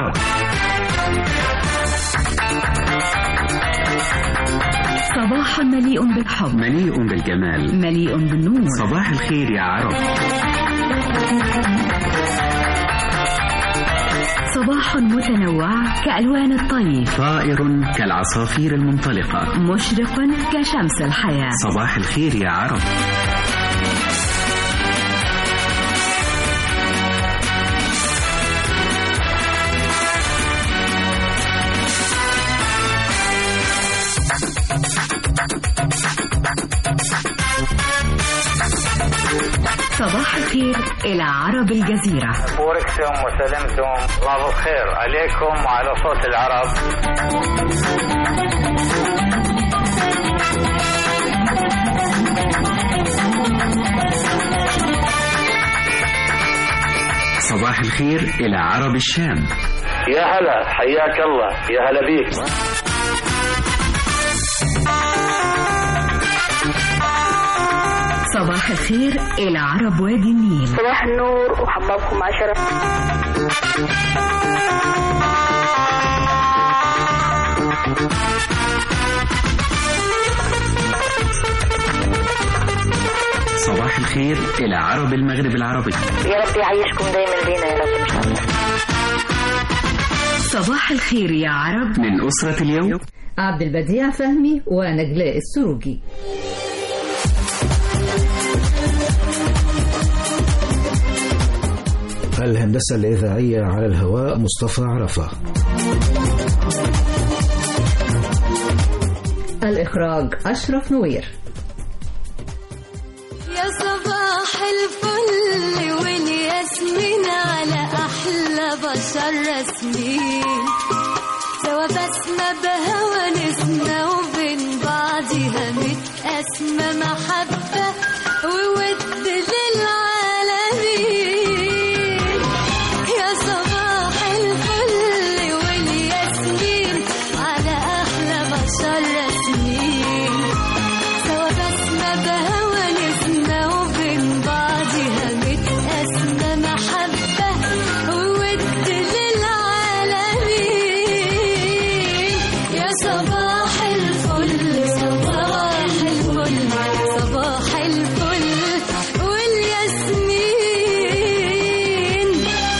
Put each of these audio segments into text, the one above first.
عرب صباح مليء بالحب مليء بالجمال مليء بالنور صباح الخير يا عرب صباح متنوع كألوان الطيف طائر كالعصافير المنطلقة مشرق كشمس الحياة صباح الخير يا عرب صباح الخير إلى عرب الجزيرة بوركتم وسلمتم الله بالخير عليكم وعلى صوت العرب صباح الخير إلى عرب الشام يا هلا حياك الله يا هلا بيك صباح الخير إلى عرب وادي النيل صباح النور وحبابكم عشرة صباح الخير إلى عرب المغرب العربي يا رب يعيشكم دايما بينا يا رب إن شاء الله صباح الخير يا عرب من أسرة اليوم عبد البديع فهمي ونجلاء السروجي الهندسة الإذاعية على الهواء مصطفى عرفة الإخراج أشرف نوير يا صباح الفل والياسمين على أحلى بشر رسمين سوا بسمة بهوى نسمة وبين بعضها متقاسمة محبة وود للعالمين يا صباح الفل والياسمين على أحلى بشر رسمين سوا بسمة بهوى نسمة وبين بعضها متقاسمة محبة وود للعالمين يا صباح الفل صباح الفل صباح الفل والياسمين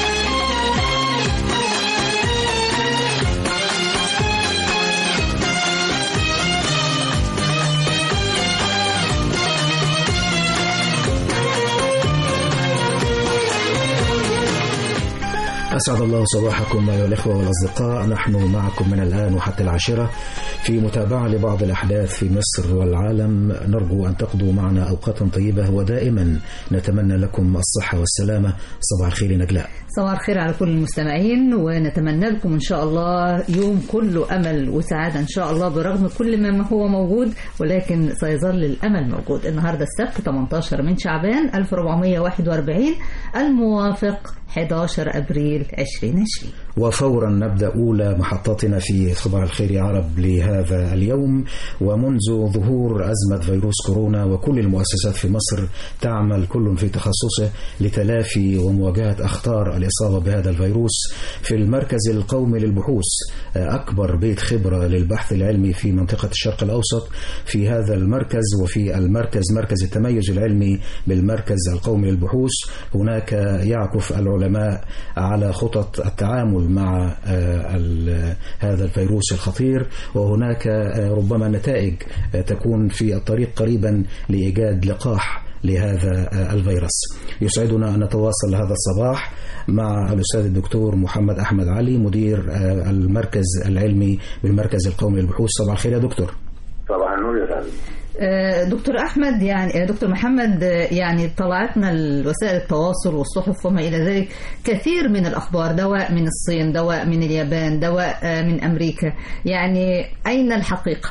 أسعد الله صباحكم أيها الإخوة والأصدقاء نحن معكم من الآن وحتى العاشرة في متابعة لبعض الأحداث في مصر والعالم نرجو أن تقضوا معنا أوقاتا طيبة ودائما نتمنى لكم الصحة والسلامة صباح الخير نجلاء صباح الخير على كل المستمعين ونتمنى لكم إن شاء الله يوم كله أمل وسعادة إن شاء الله برغم كل ما هو موجود ولكن سيظل الأمل موجود النهاردة السبت 18 من شعبان 1441 الموافق 11 أبريل 2020 وفورا نبدأ أولى محطاتنا في صباح الخير يا عرب لهذا اليوم ومنذ ظهور أزمة فيروس كورونا وكل المؤسسات في مصر تعمل كل في تخصصه لتلافي ومواجهة أخطار الإصابة بهذا الفيروس في المركز القومي للبحوث أكبر بيت خبرة للبحث العلمي في منطقة الشرق الأوسط في هذا المركز وفي المركز مركز التميز العلمي بالمركز القومي للبحوث هناك يعكف العلماء على خطط التعامل مع آه، ال- هذا الفيروس الخطير وهناك آه، ربما نتائج آه، تكون في الطريق قريبا لإيجاد لقاح لهذا آه، الفيروس يسعدنا أن نتواصل هذا الصباح مع الأستاذ الدكتور محمد أحمد علي مدير آه، المركز العلمي بالمركز القومي للبحوث صباح الخير يا دكتور صباح النور يا فندم آه، دكتور احمد يعني آه، دكتور محمد آه، يعني طلعتنا وسائل التواصل والصحف وما الى ذلك كثير من الاخبار دواء من الصين دواء من اليابان دواء آه، من امريكا يعني اين الحقيقه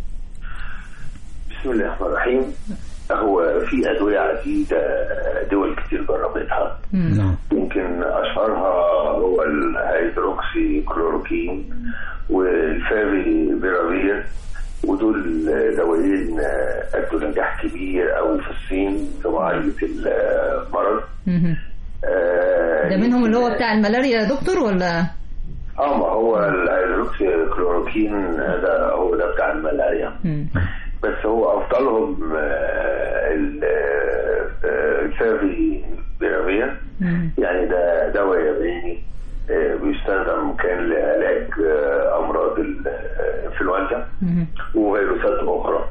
بسم الله الرحمن الرحيم هو في ادويه عديده دول كتير جربتها نعم يمكن اشهرها هو الهيدروكسي كلوروكين والفافي بيرافير ودول دوايين ادوا نجاح كبير قوي في الصين في معالجه المرض مهم. آه، ده منهم اللي هو بتاع الملاريا يا دكتور ولا اه ما هو الهيدروكسي كلوروكين ده هو ده بتاع الملاريا مم. بس هو افضلهم آه، ال- آه، الفافي بيرافير مم. يعني ده دواء ياباني آه، بيستخدم كان لعلاج آه، امراض الانفلونزا مم. وفيروسات اخرى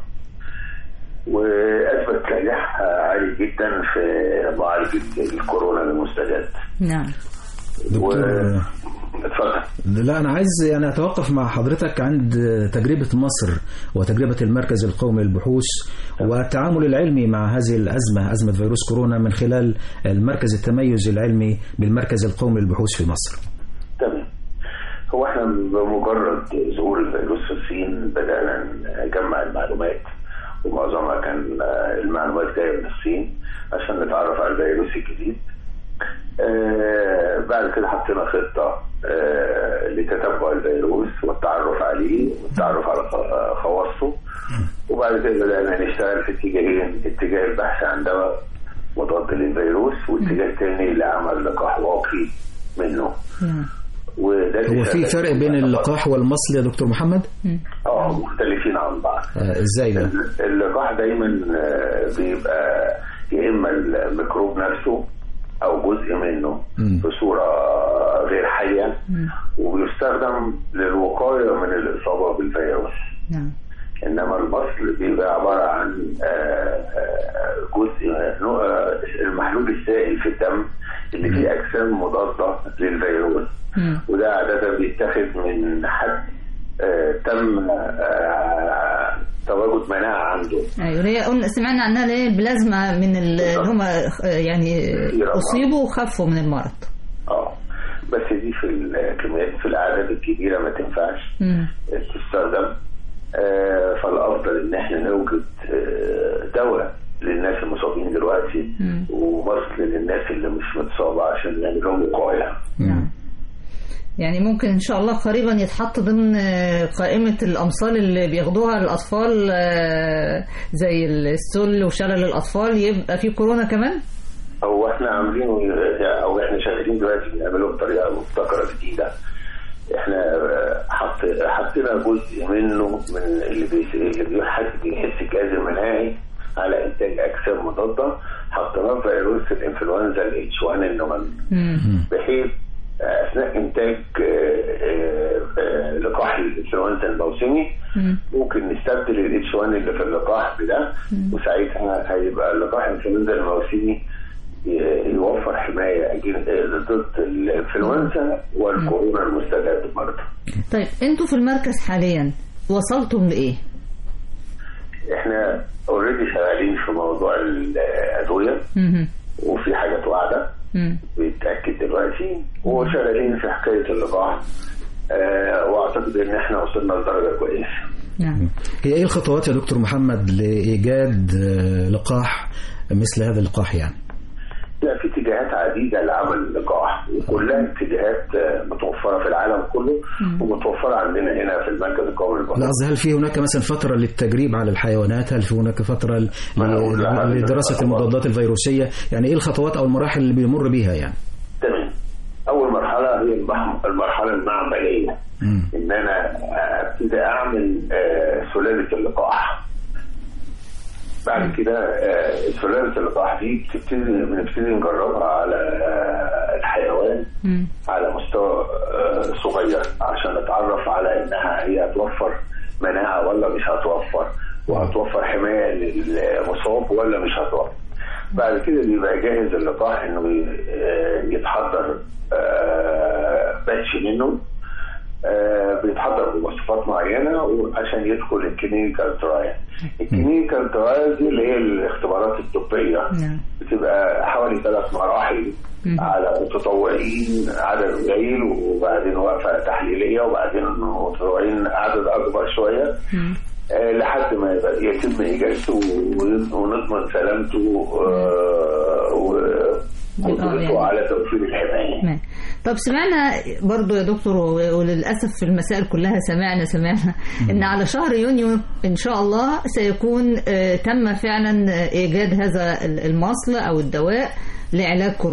واثبت نجاح عالي جدا في معالجه الكورونا المستجد نعم دكتور و- اتفضل لا أنا عايز يعني أتوقف مع حضرتك عند تجربة مصر وتجربة المركز القومي للبحوث والتعامل العلمي مع هذه الأزمة أزمة فيروس كورونا من خلال المركز التميز العلمي بالمركز القومي للبحوث في مصر تمام هو احنا بمجرد ظهور الفيروس في الصين بدأنا نجمع المعلومات ومعظمها كان آه، المعلومات جاية من الصين عشان نتعرف على الفيروس الجديد آه، بعد كده حطينا خطة آه، لتتبع الفيروس والتعرف عليه والتعرف على خ- خواصه وبعد كده بدأنا نشتغل في اتجاهين اتجاه البحث عن دواء مضاد للفيروس واتجاه تاني لعمل لقاح واقي منه نعم وده اللي هو في شغال. فرق بين اللقاح والمصل يا دكتور محمد؟ اه مختلفين عن بعض آه، إزاي ده؟ اللقاح دايما آه، بيبقى يا اما الميكروب نفسه او جزء منه مم. بصوره غير حيه وبيستخدم للوقايه من الاصابه بالفيروس نعم انما المصل بيبقى عباره عن آه، آه، جزء نوع- آه، المحلول السائل في الدم اللي فيه اجسام مضاده للفيروس مم. وده عاده بيتاخد من حد آه، تم آه، تواجد مناعه عنده ايوه هي قلنا سمعنا عنها اللي هي البلازما من ال- اللي هم يعني اصيبوا وخفوا من المرض اه بس دي في الكميات في الاعداد الكبيره ما تنفعش مم. تستخدم آه، فالافضل ان احنا نوجد آه، دواء للناس المصابين دلوقتي مم. ومصل للناس اللي مش متصابه عشان نعمل لهم وقايه نعم يعني ممكن ان شاء الله قريبا يتحط ضمن آه، قائمة الامصال اللي بياخدوها الاطفال آه، زي السل وشلل الاطفال يبقى في كورونا كمان هو احنا عاملينه او احنا شغالين دلوقتي بنعمله بطريقه مبتكره جديده احنا آه، حط حطينا جزء منه من اللي بيس- اللي بيحس بيحس الجهاز المناعي على انتاج اجسام مضاده حطيناه في فيروس الانفلونزا الاتش 1 ان مم. بحيث اثناء انتاج آه، آه، آه، لقاح الانفلونزا الموسمي مم. ممكن نستبدل الاتش 1 اللي في اللقاح بده وساعتها هيبقى اللقاح الانفلونزا الموسمي ي- يوفر حمايه أجن- آه، ضد الانفلونزا والكورونا المستجد برضه. طيب انتوا في المركز حاليا وصلتم لايه؟ احنا اوريدي شغالين في موضوع الادويه مم. وفي حاجات واعده مم. بيتاكد دلوقتي وشغالين في حكايه اللقاح آه واعتقد ان احنا وصلنا لدرجه كويسه. نعم هي ايه الخطوات يا دكتور محمد لايجاد آه، لقاح مثل هذا اللقاح يعني؟ لا في اتجاهات عديده لعمل اللقاح وكلها اتجاهات آه، متوفره في العالم كله ومتوفره عندنا هنا في المركز القومي لا للبحوث. قصدي هل في هناك مثلا فترة للتجريب على الحيوانات هل في هناك فترة ل- ما أنا أقول لها ل- لدراسة المضادات الفيروسية يعني ايه الخطوات او المراحل اللي بيمر بيها يعني تمام. اول مرحله هي المح- المرحله المعمليه مم. ان انا ابتدي اعمل آه، سلاله اللقاح. بعد كده آه، سلاله اللقاح دي بتبتدي بنبتدي نجربها على آه، الحيوان مم. على مستوى آه، صغير عشان نتعرف على انها هي هتوفر مناعه ولا مش هتوفر وهتوفر حمايه للمصاب ولا مش هتوفر. بعد كده بيبقى جاهز اللقاح انه ي- آه، يتحضر آه، باتش منه آه، بيتحضر بمواصفات معينه وعشان يدخل الكلينيكال ترايل. الكلينيكال ترايل دي اللي هي الاختبارات الطبيه نعم بتبقى حوالي ثلاث مراحل على متطوعين عدد قليل وبعدين وقفه تحليليه وبعدين متطوعين عدد اكبر شويه مم. آه، لحد ما يبقى يتم اجازته ون- ونضمن سلامته آه، وقدرته يعني. على توفير الحمايه. تمام. طب سمعنا برضو يا دكتور و- وللأسف في المسائل كلها سمعنا سمعنا إن على شهر يونيو إن شاء الله سيكون آه، تم فعلا آه، إيجاد هذا ال- المصل أو الدواء لعلاج كورونا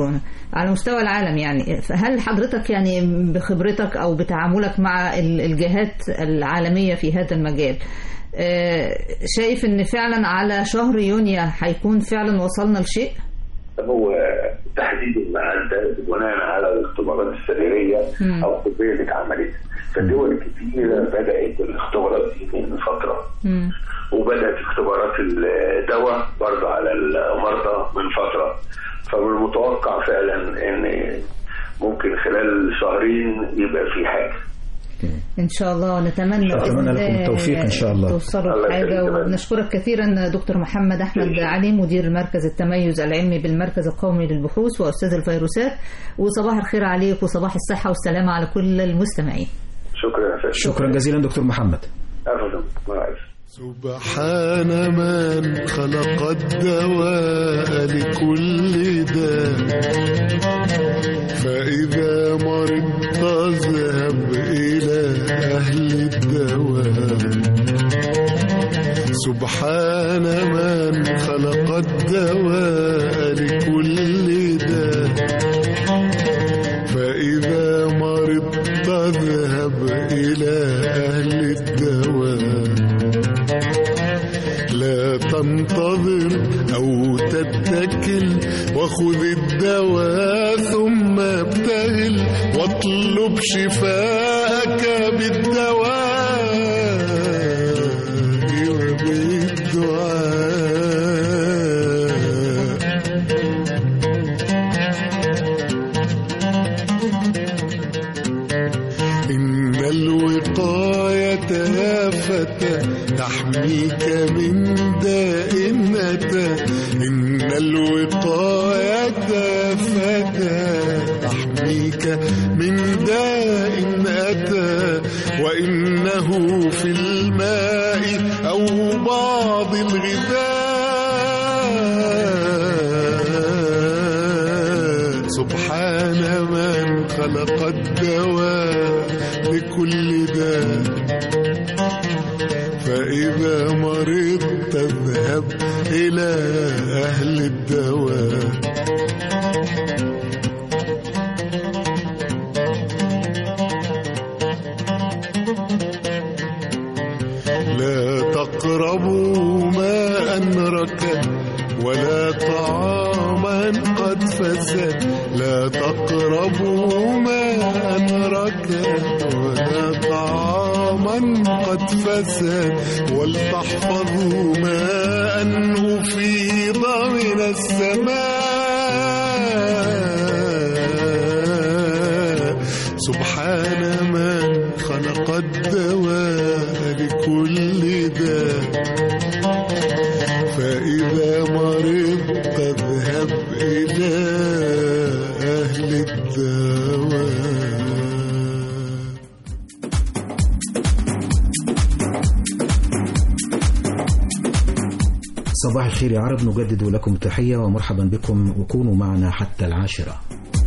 على مستوى العالم يعني هل حضرتك يعني بخبرتك أو بتعاملك مع ال- الجهات العالمية في هذا المجال آه، شايف ان فعلا على شهر يونيو هيكون فعلا وصلنا لشيء هو تحديد الميعاد ده بناء على الاختبارات السريريه مم. او الطبيه اللي اتعملت فدول كتيره بدات الاختبارات دي من فتره مم. وبدات اختبارات الدواء برضه على المرضى من فتره فمن المتوقع فعلا ان ممكن خلال شهرين يبقى في حاجه ان شاء الله ونتمنى أتمنى لكم التوفيق إن شاء الله. توصلوا الله لحاجه يخليك. ونشكرك كثيرا دكتور محمد احمد علي مدير المركز التميز العلمي بالمركز القومي للبحوث واستاذ الفيروسات وصباح الخير عليك وصباح الصحه والسلامه على كل المستمعين شكرا يا فندم شكرا جزيلا دكتور محمد ابدا ما أعرف. سبحان من خلق الدواء لكل داء فإذا مرضت اذهب إلى أهل الدواء سبحان من خلق الدواء لكل داء فإذا مرضت اذهب إلى أهل الدواء لا تنتظر أو تتكل وخذ الدواء ثم ابتهل واطلب شفاءك بالدواء وبالدعاء إن الوقاية يا فتى تحميك من داء أتى إن الوقاية يا فتى تحميك من داء أتى وإنه في الماء أو بعض الغذاء سبحان من خلق الدواء لكل داء فإذا مرضت اذهب إلى أهل الدواء لا تقربوا ماء ركد ولا طعاما قد فسد لا تقربوا ماء ركد ولا طعاما قد فسد ولتحفظوا ماء أفيض من السماء سبحان من خلق الدواء لكل داء فإذا مرضت اذهب إلى أهل الدواء صباح الخير يا عرب نجدد لكم التحية ومرحبا بكم وكونوا معنا حتى العاشرة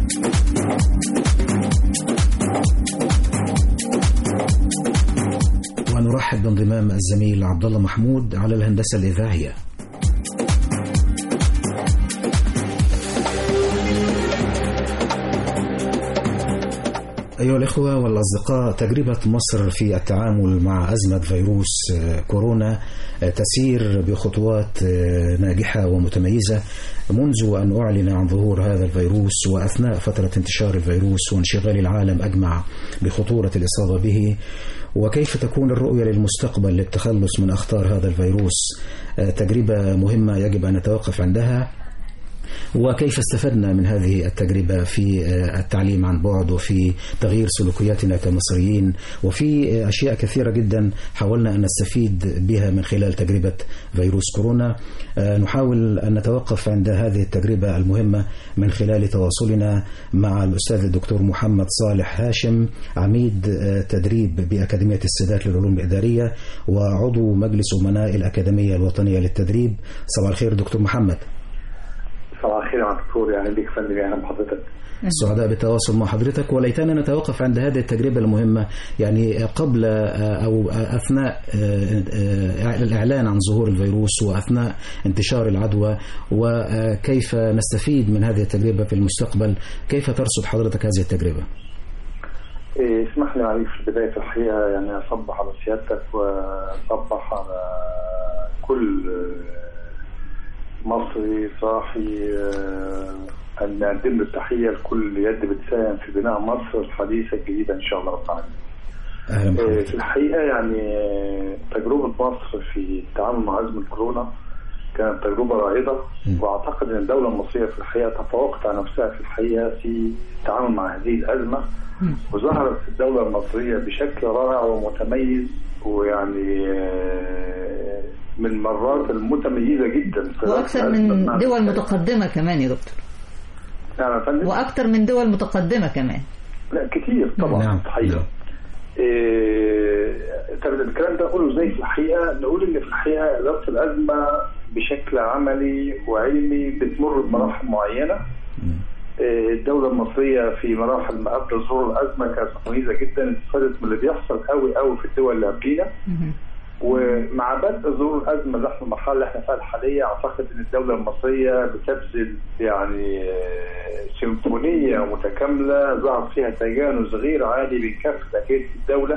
ونرحب بانضمام الزميل عبد الله محمود على الهندسة الإذاعية أيها الإخوة والأصدقاء تجربة مصر في التعامل مع أزمة فيروس آه، كورونا آه، تسير بخطوات آه، ناجحة ومتميزة منذ أن أعلن عن ظهور هذا الفيروس وأثناء فترة انتشار الفيروس وانشغال العالم أجمع بخطورة الإصابة به وكيف تكون الرؤية للمستقبل للتخلص من أخطار هذا الفيروس آه، تجربة مهمة يجب أن نتوقف عندها وكيف استفدنا من هذه التجربة في آه، التعليم عن بعد وفي تغيير سلوكياتنا كمصريين وفي آه، أشياء كثيرة جدا حاولنا أن نستفيد بها من خلال تجربة فيروس كورونا آه، نحاول أن نتوقف عند هذه التجربة المهمة من خلال تواصلنا مع الأستاذ الدكتور محمد صالح هاشم عميد آه، تدريب بأكاديمية السادات للعلوم الإدارية وعضو مجلس أمناء الأكاديمية الوطنية للتدريب صباح الخير دكتور محمد صباح الخير يا دكتور يعني بيك فندم يعني بحضرتك سعداء بالتواصل مع حضرتك وليتنا نتوقف عند هذه التجربة المهمة يعني قبل آه، أو أثناء آه، آه، الإعلان عن ظهور الفيروس وأثناء انتشار العدوى وكيف نستفيد من هذه التجربة في المستقبل كيف ترصد حضرتك هذه التجربة؟ إيه، اسمح لي عليك في البداية الحقيقة يعني أصبح على سيادتك وأصبح على كل آه، مصري صاحي آه، أن نقدم له التحية لكل يد بتساهم في بناء مصر الحديثة الجديدة إن شاء الله رب العالمين. أهلا آه، بحضرتك في الحقيقة يعني آه، تجربة مصر في التعامل مع أزمة كورونا كانت تجربة رائدة وأعتقد أن الدولة المصرية في الحقيقة تفوقت على نفسها في الحقيقة في التعامل مع هذه الأزمة وظهرت الدولة المصرية بشكل رائع ومتميز ويعني آه، من المرات المتميزة جدا في واكثر من دول متقدمه كمان يا دكتور نعم يا فندم واكثر من دول متقدمه كمان لا كتير طبعا نعم. حقيقة إيه طب الكلام ده نقوله ازاي في الحقيقه؟ نقول ان في الحقيقه اداره الازمه بشكل عملي وعلمي بتمر بمراحل معينه. إيه الدوله المصريه في مراحل ما قبل ظهور الازمه كانت مميزه جدا استفادت من اللي بيحصل قوي قوي في الدول اللي قبلينا. ومع بدء ظهور الازمه اللي احنا المرحله اللي احنا فيها الحاليه اعتقد ان الدوله المصريه بتبذل يعني آه، سيمفونيه متكامله ظهر فيها تجانس غير عادي بين كافه اجهزه الدوله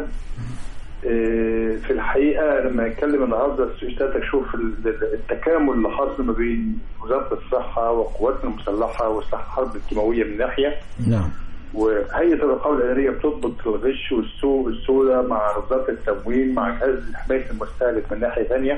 آه، في الحقيقه لما نتكلم النهارده استاذ شوف التكامل اللي حاصل ما بين وزاره الصحه وقواتنا المسلحه والسلاح الحرب الكيماويه من ناحيه نعم وهيئه الرقابه الاداريه بتضبط الغش والسوق السوداء مع وزاره التموين مع جهاز حمايه المستهلك من ناحيه ثانيه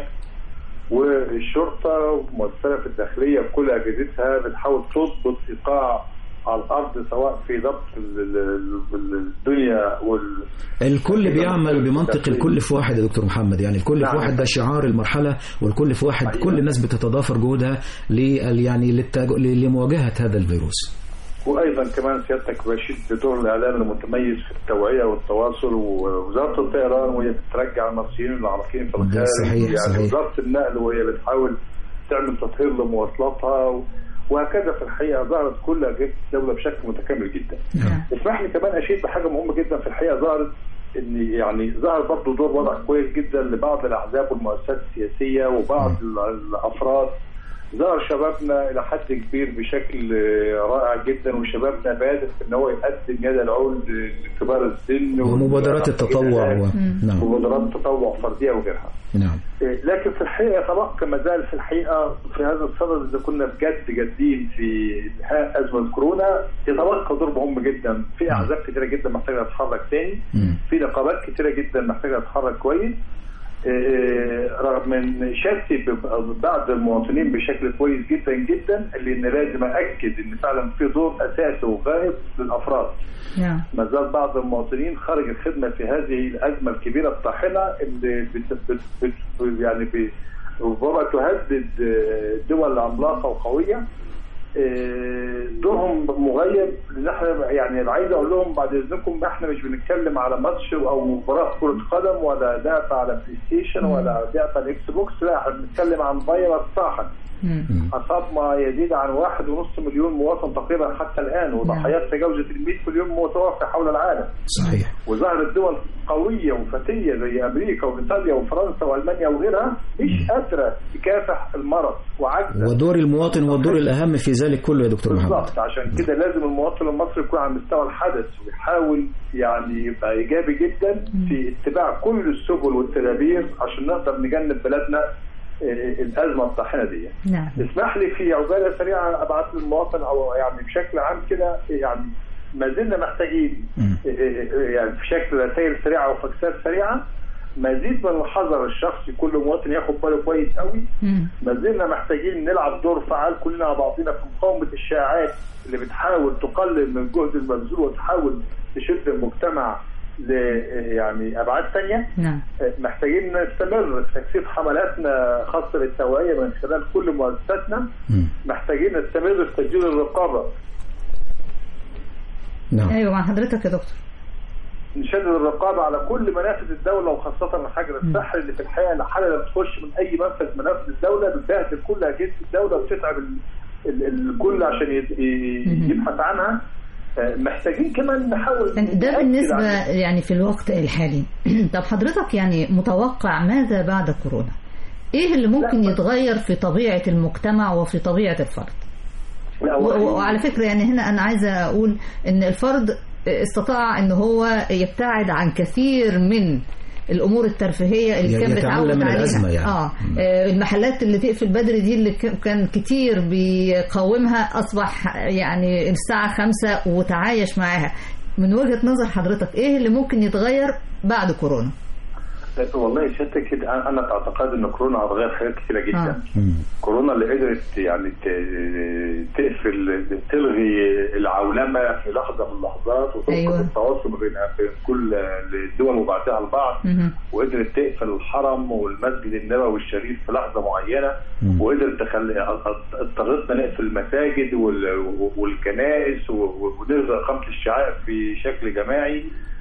والشرطه ومؤثره في الداخليه بكل اجهزتها بتحاول تضبط ايقاع على الارض سواء في ضبط ال- ال- ال- الدنيا وال الكل بيعمل بمنطق الكل في واحد يا دكتور محمد يعني الكل في نعم. واحد ده شعار المرحلة والكل في واحد كل الناس بتتضافر جهودها لل- يعني للتج... لمواجهة هذا الفيروس وايضا كمان سيادتك بشيد بدور الاعلام المتميز في التوعيه والتواصل ووزاره الطيران وهي بترجع المصريين العراقيين في ده الخارج صحيح، يعني صحيح. وزاره النقل وهي بتحاول تعمل تطهير لمواصلاتها و- وهكذا في الحقيقه ظهرت كل اجهزه الدوله بشكل متكامل جدا. اسمح لي كمان اشيد بحاجه مهمه جدا في الحقيقه ظهرت ان يعني ظهر برضه دور وضع كويس جدا لبعض الاحزاب والمؤسسات السياسيه وبعض ال- الافراد ظهر شبابنا الى حد كبير بشكل آه، رائع جدا وشبابنا بادر في ان هو يقدم يد العون لكبار السن ومبادرات التطوع و... نعم ومبادرات تطوع فرديه وغيرها. نعم إيه، لكن في الحقيقه تبقى ما زال في الحقيقه في هذا الصدد اذا كنا بجد جادين في انهاء ازمه كورونا يتبقى دور مهم جدا في احزاب كثيره جدا محتاجه تتحرك تاني في نقابات كثيره جدا محتاجه تتحرك كويس إيه، رغم ان شهادتي ببعض المواطنين بشكل كويس جدا جدا اللي ان لازم اكد ان فعلا في دور اساسي وغائب للافراد نعم ما زال بعض المواطنين خارج الخدمه في هذه الازمه الكبيره الطاحنه اللي بت بت بت يعني ب- ربما تهدد آه، دول عملاقه وقويه آه، دورهم مغيب لان احنا يعني عايز اقول لهم بعد اذنكم احنا مش بنتكلم على ماتش او مباراه كره قدم ولا لعبه على بلاي ستيشن ولا لعبه على اكس بوكس لا احنا بنتكلم عن فيروس صاحب أصاب ما يزيد عن واحد ونص مليون مواطن تقريبا حتى الآن وضحايات تجاوزت ال 100 مليون متوفى حول العالم صحيح وظهرت دول قوية وفتية زي أمريكا وإيطاليا وفرنسا وألمانيا وغيرها مش قادرة تكافح المرض وعجزة ودور المواطن هو الدور الأهم في ذلك كله يا دكتور محمد بالظبط عشان كده لازم المواطن المصري يكون على مستوى الحدث ويحاول يعني يبقى ايجابي جدا في اتباع كل السبل والتدابير عشان نقدر نجنب بلدنا آه، الازمه الطاحنه دي. نعم اسمح لي في عجاله سريعه ابعث للمواطن او يعني بشكل عام كده يعني ما زلنا محتاجين آه، آه، يعني في شكل رسائل سريعه وفاكسات سريعه مزيد من الحذر الشخصي كل مواطن ياخد باله كويس قوي ما زلنا محتاجين نلعب دور فعال كلنا مع بعضنا في مقاومه الشائعات اللي بتحاول تقلل من جهد المبذول وتحاول تشد المجتمع ل يعني ابعاد ثانيه نعم محتاجين نستمر في تكثيف حملاتنا خاصه بالتوعيه من خلال كل مؤسساتنا محتاجين نستمر في تسجيل الرقابه نعم ايوه مع حضرتك يا دكتور نشدد الرقابه على كل منافذ الدوله وخاصه الحجر الصحي اللي في الحقيقه الحاله اللي بتخش من اي منفذ منافذ الدوله بتبهدل كل اجهزه الدوله وبتتعب ال- ال- الكل عشان يت- ي- يبحث عنها آه، محتاجين كمان نحاول يعني ده نأكد بالنسبة على- يعني في الوقت الحالي طب حضرتك يعني متوقع ماذا بعد كورونا ايه اللي ممكن لا، يتغير في طبيعة المجتمع وفي طبيعة الفرد لا، و- هو- و- وعلى فكرة يعني هنا أنا عايزة أقول إن الفرد استطاع إن هو يبتعد عن كثير من الامور الترفيهيه اللي يعني كان يتعلم بيتعود من عليها الأزمة يعني. اه آه، المحلات اللي تقفل بدري دي اللي ك- كان كتير بيقاومها اصبح يعني الساعه خمسة وتعايش معاها من وجهه نظر حضرتك ايه اللي ممكن يتغير بعد كورونا والله شتى كده أنا- انا اعتقد ان كورونا هتغير حاجات كتيره جدا آه. كورونا اللي قدرت يعني ت- تقفل تلغي العولمه في لحظه من اللحظات وتفقد أيوة. التواصل بين بين كل الدول وبعضها البعض مهم. وقدرت تقفل الحرم والمسجد النبوي الشريف في لحظه معينه مم. وقدرت تخلي اضطرتنا نقفل المساجد وال- والكنائس و- ونلغي اقامه الشعائر في شكل جماعي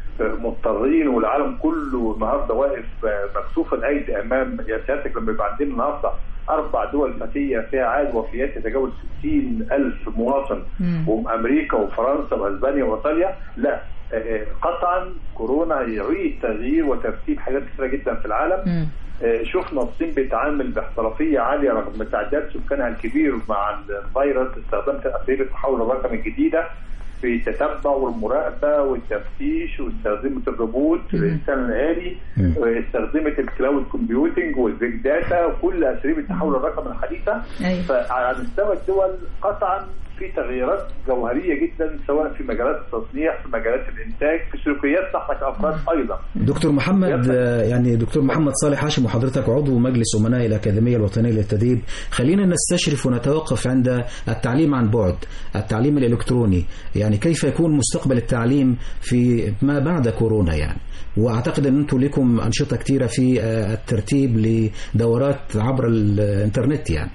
مضطرين والعالم كله النهارده واقف مكسوف الايدي امام يا سيادتك لما يبقى عندنا النهارده اربع دول فتيه فيها عدد وفيات يتجاوز 60 الف مواطن مم. وامريكا وفرنسا واسبانيا وايطاليا لا آه، آه، قطعا كورونا يعيد تغيير وترتيب حاجات كثيره جدا في العالم مم. آه، شفنا الصين بتعامل باحترافيه عاليه رغم تعداد سكانها الكبير مع الفيروس استخدمت اساليب التحول الرقمي الجديده في التتبع والمراقبه والتفتيش واستخدمت الروبوت مم. الانسان الالي مم. واستخدمت الكلاود كومبيوتنج والبيج داتا وكل اساليب التحول الرقمي الحديثه أيوة. فعلى مستوى الدول قطعا في تغييرات جوهريه جدا سواء في مجالات التصنيع في مجالات الانتاج في سلوكياتنا احنا كافراد ايضا دكتور محمد آه، يعني دكتور محمد صالح هاشم وحضرتك عضو مجلس أمناء الأكاديمية الوطنية للتدريب خلينا نستشرف ونتوقف عند التعليم عن بعد التعليم الإلكتروني يعني كيف يكون مستقبل التعليم في ما بعد كورونا يعني واعتقد ان انتم لكم انشطه كثيره في آه، الترتيب لدورات عبر الانترنت يعني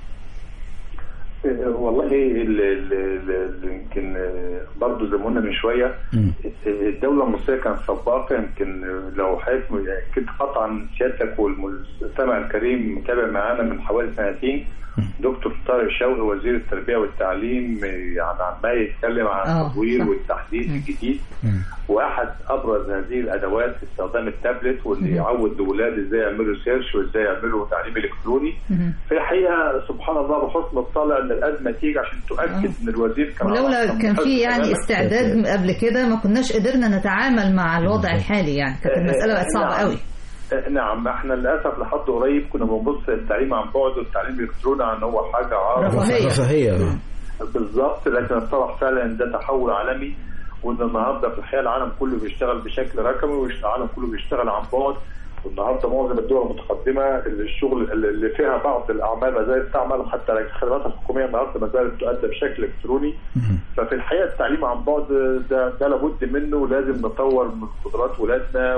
آه، والله ال- ال- ال- ال- يمكن آه، برضه زي ما قلنا من شويه مم. الدوله المصريه كانت سباقه يمكن لو حضرتك كنت قطعا سيادتك والمستمع الكريم متابع معانا من حوالي سنتين دكتور طارق شوقي وزير التربيه والتعليم يعني عمال يتكلم عن آه، التطوير صح. والتحديث مم. الجديد مم. واحد ابرز هذه الادوات استخدام التابلت واللي مم. يعود الاولاد ازاي يعملوا سيرش وازاي يعملوا تعليم الكتروني مهم. في الحقيقه سبحان الله بحسن الطالع ان الازمه تيجي عشان تؤكد آه. ان الوزير كان ولولا على كان حسن في يعني تماماً. استعداد قبل كده ما كناش قدرنا نتعامل مع الوضع الحالي يعني كانت المسألة بقت صعبة نعم. قوي آه، نعم احنا للاسف لحد قريب كنا بنبص للتعليم عن بعد والتعليم الالكتروني عن هو حاجه عارضه رفاهية. رفاهيه آه. بالظبط لكن اتضح فعلا ان ده تحول عالمي وان النهارده في الحقيقه العالم كله بيشتغل بشكل رقمي والعالم كله بيشتغل عن بعد والنهارده معظم الدول المتقدمه اللي الشغل اللي فيها بعض الاعمال ما زالت تعمل حتى الخدمات الحكوميه النهارده ما زالت تؤدى بشكل الكتروني مم. ففي الحقيقه التعليم عن بعد ده ده لابد منه ولازم نطور من قدرات ولادنا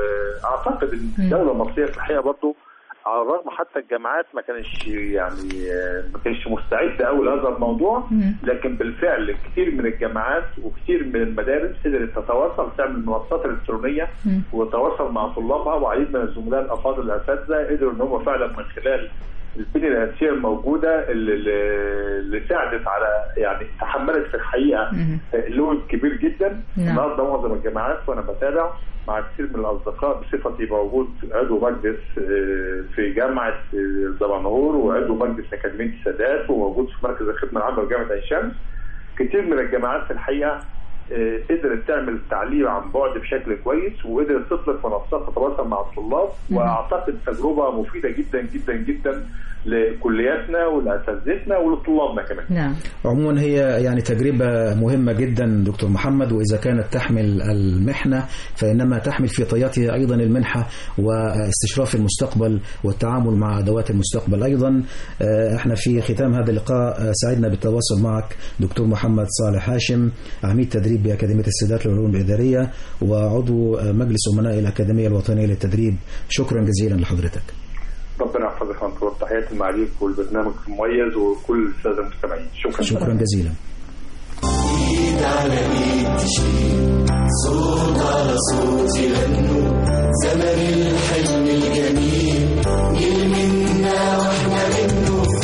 واعتقد ان مم. الدوله المصريه في الحقيقه برضه على الرغم حتى الجامعات ما كانش يعني آه، ما كانش مستعده قوي لهذا الموضوع مم. لكن بالفعل كثير من الجامعات وكثير من المدارس قدرت تتواصل تعمل منصات الكترونيه مم. وتواصل مع طلابها وعديد من الزملاء الافاضل الاساتذه قدروا ان هم فعلا من خلال البنيه الاساسيه الموجوده اللي, اللي ساعدت على يعني تحملت في الحقيقه مم. لود كبير جدا نعم. النهارده معظم الجامعات وانا بتابع مع كثير من الاصدقاء بصفتي موجود عضو مجلس آه، في جامعه آه، دمنهور وعضو مجلس اكاديميه السادات وموجود في مركز الخدمه العامه بجامعه عين شمس كتير من الجامعات في الحقيقه آه، قدرت تعمل تعليم عن بعد بشكل كويس وقدرت تطلق منصات تتواصل مع الطلاب مم. واعتقد تجربه مفيده جدا جدا جدا لكلياتنا ولاساتذتنا ولطلابنا كمان. نعم عموما هي يعني تجربة مهمة جدا دكتور محمد وإذا كانت تحمل المحنة فإنما تحمل في طياتها أيضا المنحة واستشراف المستقبل والتعامل مع أدوات المستقبل أيضا آه، احنا في ختام هذا اللقاء آه، سعدنا بالتواصل معك دكتور محمد صالح هاشم عميد تدريب بأكاديمية السادات للعلوم الإدارية وعضو آه، مجلس أمناء الأكاديمية الوطنية للتدريب شكرا جزيلا لحضرتك ربنا يحفظك وانت تحياتي المعاليك والبرنامج المميز وكل الساده المستمعين شكرا شكرا جزيلا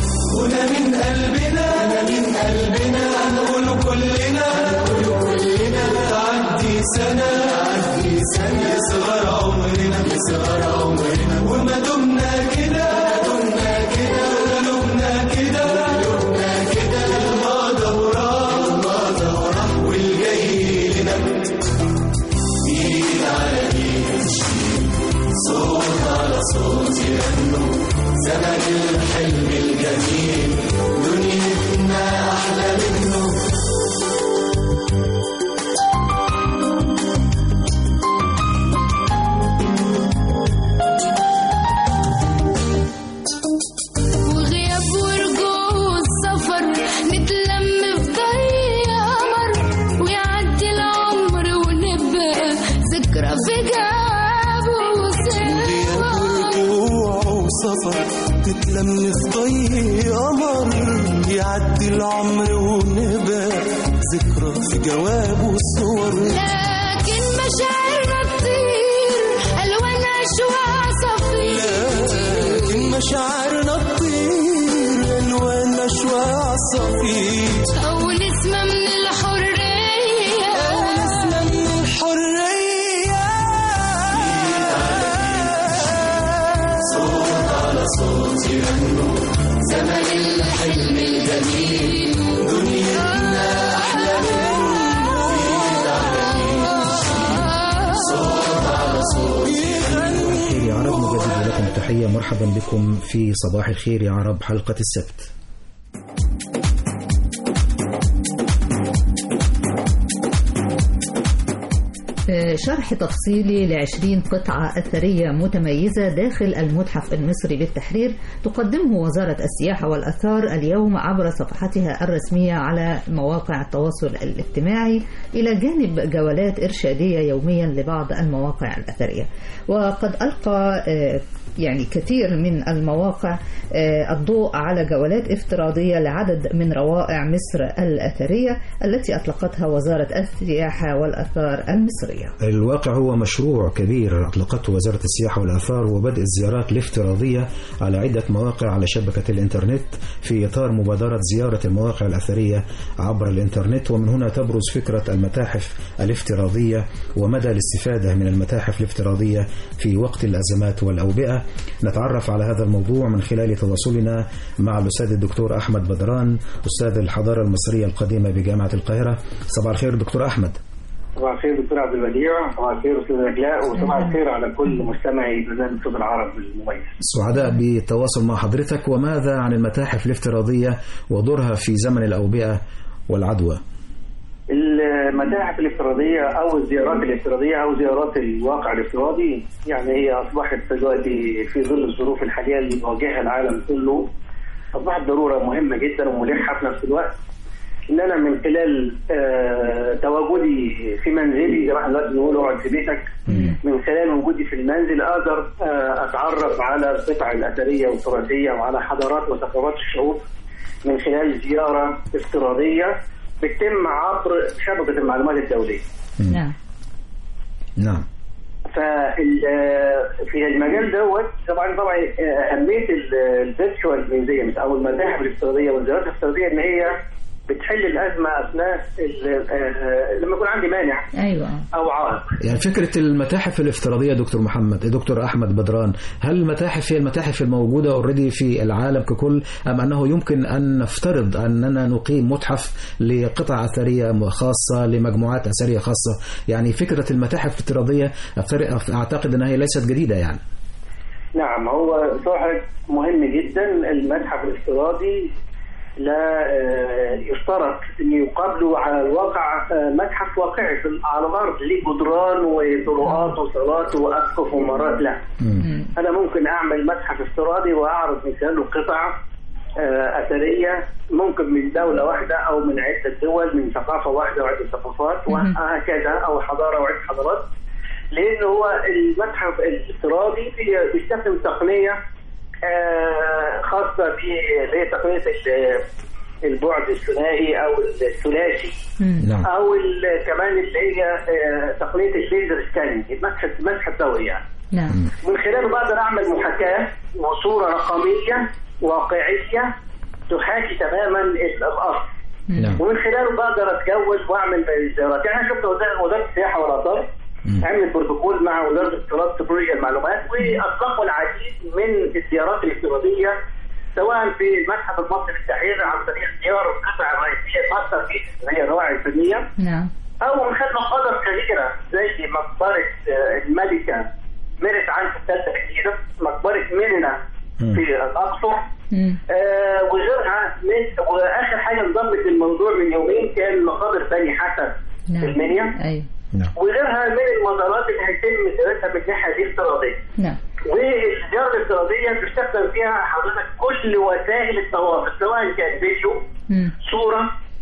كلنا تعدي سنة تعدي سنة يصغر عمرنا يصغر عمرنا وما دمنا كده دمنا كده قلوبنا كده قلوبنا كده الماضي وراح الماضي وراح والجاي لنا ايد على ايد صوت على صوت يغنوا زمن الحلم الجميل دنيتنا احلى منه وغياب ورجوع والسفر نتلم في ضي قمر ويعدي العمر ونبقى ذكرى في جابه وسوا ورجوع وسفر تتلم في ضي قمر يعدي العمر ونبقى ذكرى في جواب والصور لكن مشاعرنا تطير الوان اشواق صفير لكن مشاعرنا تطير الوان اشواق صفير اول اسمه من الحريه اول اسمه من الحريه صوت على صوت يغنوا زمن الحلم الجميل دنيتنا احلى منه ايد على ايد صوت على صوت يغنوا الخير يا عرب نجدد لكم التحية مرحبا بكم في صباح الخير يا عرب حلقة السبت شرح تفصيلي لعشرين قطعة أثرية متميزة داخل المتحف المصري بالتحرير تقدمه وزارة السياحة والأثار اليوم عبر صفحتها الرسمية على مواقع التواصل الاجتماعي إلى جانب جولات إرشادية يوميا لبعض المواقع الأثرية وقد ألقى آه، يعني كثير من المواقع آه، الضوء على جولات افتراضية لعدد من روائع مصر الأثرية التي أطلقتها وزارة السياحة والأثار المصرية الواقع هو مشروع كبير أطلقته وزارة السياحة والآثار وبدء الزيارات الافتراضية على عدة مواقع على شبكة الإنترنت في إطار مبادرة زيارة المواقع الأثرية عبر الإنترنت ومن هنا تبرز فكرة المتاحف الافتراضية ومدى الاستفادة من المتاحف الافتراضية في وقت الأزمات والأوبئة نتعرف على هذا الموضوع من خلال تواصلنا مع الأستاذ الدكتور أحمد بدران أستاذ الحضارة المصرية القديمة بجامعة القاهرة صباح الخير دكتور أحمد صباح الخير دكتور عبد البديع صباح الخير استاذ نجلاء وصباح الخير على كل مستمعي برنامج صوت العرب المميز سعداء بالتواصل مع حضرتك وماذا عن المتاحف الافتراضية ودورها في زمن الأوبئة والعدوى المتاحف الافتراضية أو الزيارات الافتراضية أو زيارات الواقع الافتراضي يعني هي أصبحت دلوقتي في ظل الظروف الحالية اللي بيواجهها العالم كله أصبحت ضرورة مهمة جدا وملحة في نفس الوقت إن أنا من خلال آه تواجدي في منزلي زي ما احنا دلوقتي بنقول اقعد في بيتك من خلال وجودي في المنزل أقدر آه أتعرف على القطع الأثرية والتراثية وعلى حضارات وثقافات الشعوب من خلال زيارة افتراضية بتتم عبر شبكة المعلومات الدولية نعم نعم ففي المجال دوت طبعا طبعا اهميه الفيرتشوال ميوزيومز او المتاحف الافتراضيه والزيارات الافتراضيه ان هي بتحل الازمه اثناء ال- آه، لما يكون عندي مانع أيوة او عائق يعني فكرة المتاحف الافتراضية دكتور محمد دكتور أحمد بدران هل المتاحف هي المتاحف الموجودة اوريدي في العالم ككل أم أنه يمكن أن نفترض أننا نقيم متحف لقطع أثرية خاصة لمجموعات أثرية خاصة يعني فكرة المتاحف الافتراضية أفتر- أعتقد أنها هي ليست جديدة يعني نعم هو صاحب مهم جدا المتحف الافتراضي لا آه، يشترط ان يقابله على الواقع آه، متحف واقعي في- على الارض ليه جدران وطرقات وصالات واسقف ومرات لا انا ممكن اعمل متحف افتراضي واعرض من خلاله قطع آه، اثريه ممكن من دوله واحده او من عده دول من ثقافه واحده وعده ثقافات وهكذا او حضاره وعده حضارات لان هو المتحف الافتراضي بي- بيستخدم تقنيه آه، خاصه ب اللي هي تقنيه ال- البعد الثنائي او الثلاثي نعم او ال- كمان اللي هي آه، تقنيه الليزر سكاننج المسح مسح الضوئي يعني نعم من خلاله بقدر اعمل محاكاه وصوره رقميه واقعيه تحاكي تماما الاصل نعم. ومن خلاله بقدر اتجوز واعمل زيارات يعني انا شفت وزاره وزارة السياحه والاثار عملت بروتوكول مع وزاره الاتصالات وتكنولوجيا المعلومات واطلقوا العديد من الزيارات الافتراضيه سواء في المتحف المصري للتحرير عن طريق زياره القطع الرئيسيه الماستر بيس اللي هي الروائع الفنيه نعم او من خلال مقابر كبيره زي مقبره آه، الملكه ميرت عن الثالثه الجديده مقبره ميرنا في الاقصر آه وغيرها من واخر حاجه انضمت للموضوع من يومين كان مقابر بني حسن في المنيا ايوه وغيرها من المزارات اللي هيتم زيارتها من الناحيه دي افتراضيه نعم والزياره الافتراضيه بيستخدم فيها حضرتك كل وسائل التواصل سواء كان فيديو صوره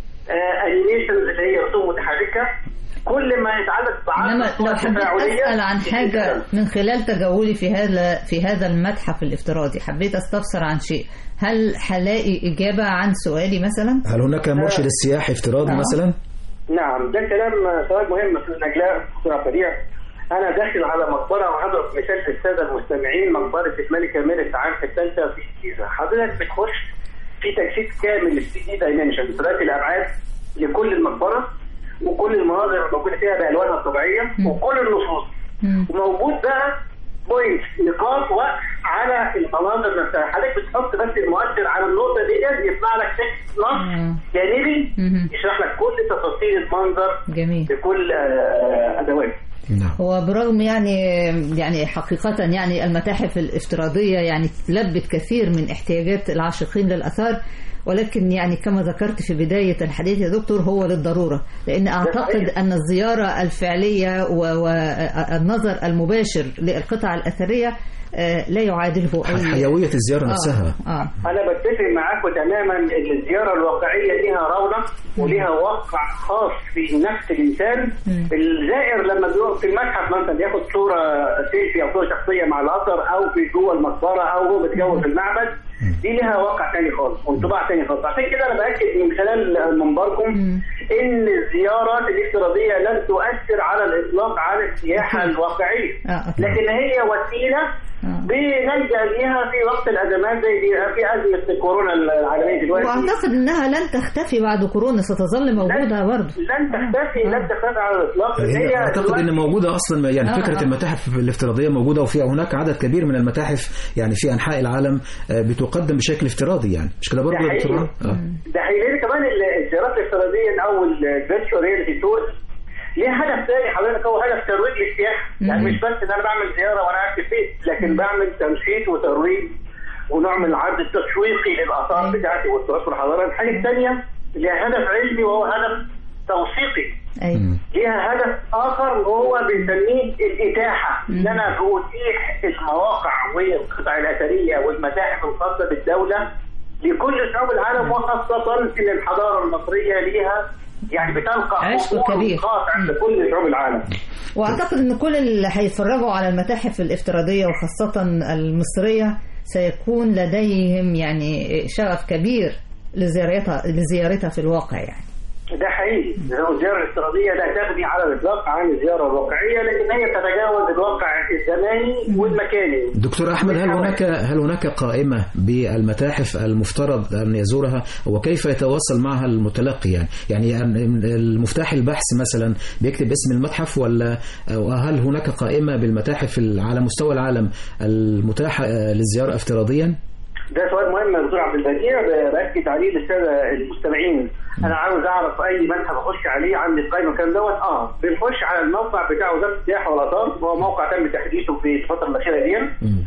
آه انيميشنز اللي هي رسوم متحركه كل ما يتعلق انما بعرض لو حبيت تفاعلية اسال عن حاجه من خلال تجولي في هذا في هذا المتحف الافتراضي حبيت استفسر عن شيء هل هلاقي اجابه عن سؤالي مثلا هل هناك مرشد سياحي افتراضي آه. مثلا؟ نعم ده كلام سؤال مهم استاذ نجلاء دكتور سريع انا داخل على مقبره وهضرب مثال للساده المستمعين مقبره الملكه ميرت عام الثالثه في الجيزه حضرتك بتخش في تجسيد كامل 3 دي دايمنشن ثلاثي الابعاد لكل المقبره وكل المناظر الموجوده فيها بالوانها الطبيعيه وكل النصوص وموجود بقى بوينت نقاط وقت على المناظر نفسها حضرتك بتحط بس المؤثر على النقطه دي يطلع لك تكست نص جانبي يشرح لك كل تفاصيل المنظر جميل بكل آه، ادواته هو برغم يعني يعني حقيقة يعني المتاحف الافتراضية يعني تلبت كثير من احتياجات العاشقين للآثار ولكن يعني كما ذكرت في بداية الحديث يا دكتور هو للضرورة لأن أعتقد أن الزيارة الفعلية و- والنظر المباشر للقطع الأثرية آه، لا يعادله أي حيوية الزيارة نفسها آه. انا بتفق معاكم تماما ان الزياره الواقعيه ليها رونق وليها واقع خاص في نفس الانسان الزائر لما بيقف في المتحف مثلا بياخد صوره سيلفي او صوره شخصيه مع الاثر او في جوه المقبره او هو بيتجوز في المعبد دي ليها واقع تاني خالص وانطباع تاني خالص عشان كده انا باكد من خلال منبركم ان الزيارات الافتراضيه لن تؤثر على الاطلاق على السياحه الواقعيه آه. لكن هي وسيله بنلجا ليها في وقت الازمات زي دي في ازمه كورونا العالميه دلوقتي وأعتقد أنها لن تختفي بعد كورونا ستظل موجودة برضه لن تختفي لن تختفي على الاطلاق هي اعتقد ان موجوده اصلا يعني آه، فكره آه. المتاحف الافتراضيه موجوده وفي هناك عدد كبير من المتاحف يعني في انحاء العالم آه، بتقدم بشكل افتراضي يعني مش كده برضه ده يا دكتور حقيقي. عمرو؟ اه ده حقيقي كمان ال- الزيارات الافتراضيه او الفيرتشوال رياليتي تول ليها هدف تاني حضرتك هو هدف ترويج للسياحه يعني مش بس ان انا بعمل زياره وانا قاعد في البيت لكن بعمل تنشيط وترويج ونوع من العرض التسويقي للاثار بتاعتي والتراث والحضاره الحاجه الثانيه ليها هدف علمي وهو هدف توثيقي أيوة. ليها هدف اخر وهو بنسميه الاتاحه ان انا بأتيح المواقع والقطع الاثريه والمتاحف الخاصه بالدوله لكل شعوب العالم وخاصه ان الحضاره المصريه ليها يعني بتلقى عشق قبول كبير. خاص عند كل شعوب العالم واعتقد ان كل اللي هيتفرجوا على المتاحف الافتراضيه وخاصه المصريه سيكون لديهم يعني شغف كبير لزيارتها لزيارتها في الواقع يعني ده حقيقي لو الزياره الافتراضيه لا تغني على الاطلاق عن الزياره الواقعيه لكن هي تتجاوز الواقع الزماني والمكاني دكتور احمد هل هناك هل هناك قائمه بالمتاحف المفترض ان يزورها وكيف يتواصل معها المتلقي يعني يعني المفتاح البحث مثلا بيكتب اسم المتحف ولا أو هل هناك قائمه بالمتاحف على مستوى العالم المتاحه للزياره افتراضيا؟ ده سؤال مهم يا دكتور عبد البديع باكد عليه للساده المستمعين انا عاوز اعرف اي متحف اخش عليه عندي قائمه الكلام دوت اه بنخش على الموقع بتاع وزاره السياحه والاثار وهو موقع تم تحديثه في الفتره الاخيره دي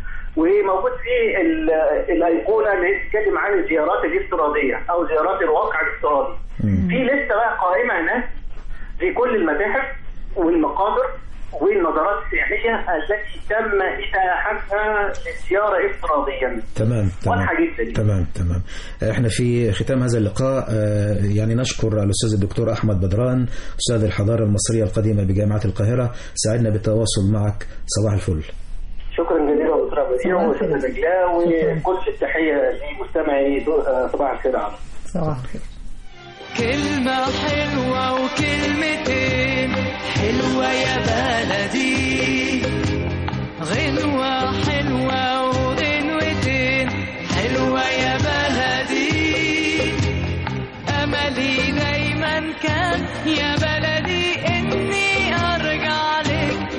وموجود فيه ال- الايقونه اللي هي بتتكلم عن الزيارات الافتراضيه او زيارات الواقع الافتراضي في لسه بقى قائمه هناك في كل المتاحف والمقابر والنظارات السياحيه التي تم اتاحتها للزياره افتراضيا تمام تمام واضحه جدا تمام تمام احنا في ختام هذا اللقاء آه، يعني نشكر الاستاذ الدكتور احمد بدران استاذ الحضاره المصريه القديمه بجامعه القاهره سعدنا بالتواصل معك صباح الفل شكرا جزيلا دكتور عبد البديع صباح واستاذ الخير. نجلاء وكل التحيه لمستمعي دو- آه، صباح الخير على صباح الخير كلمة حلوة وكلمتين حلوة يا بلدي غنوة حلوة وغنوتين حلوة يا بلدي أملي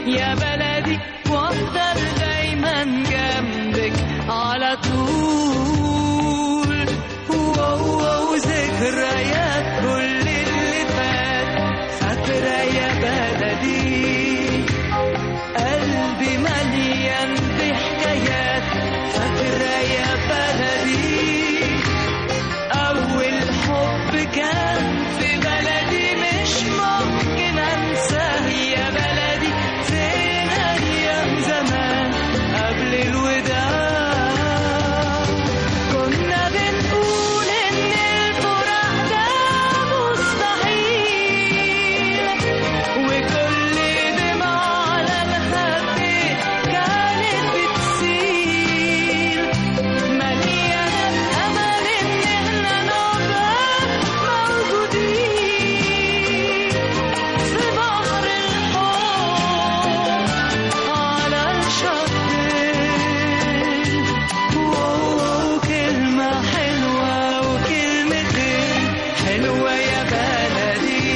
يا بلدي وافضل دايما جنبك على طول واو ذكريات كل اللي فات فاكرة يا بلدي قلبي مليان بحكايات فاكرة يا بلدي أول حب كان في بلدي مش ممكن أنساه يا بلدي فين أيام زمان قبل الوداع كنا بنقول إن الفراق ده مستحيل وكل دمعة على الخد كانت بتسيل مليانة أمل إن إحنا نبقى موجودين في بحر الحب على الشطين واو كلمة حلوة وكلمتين حلوة يا بلدي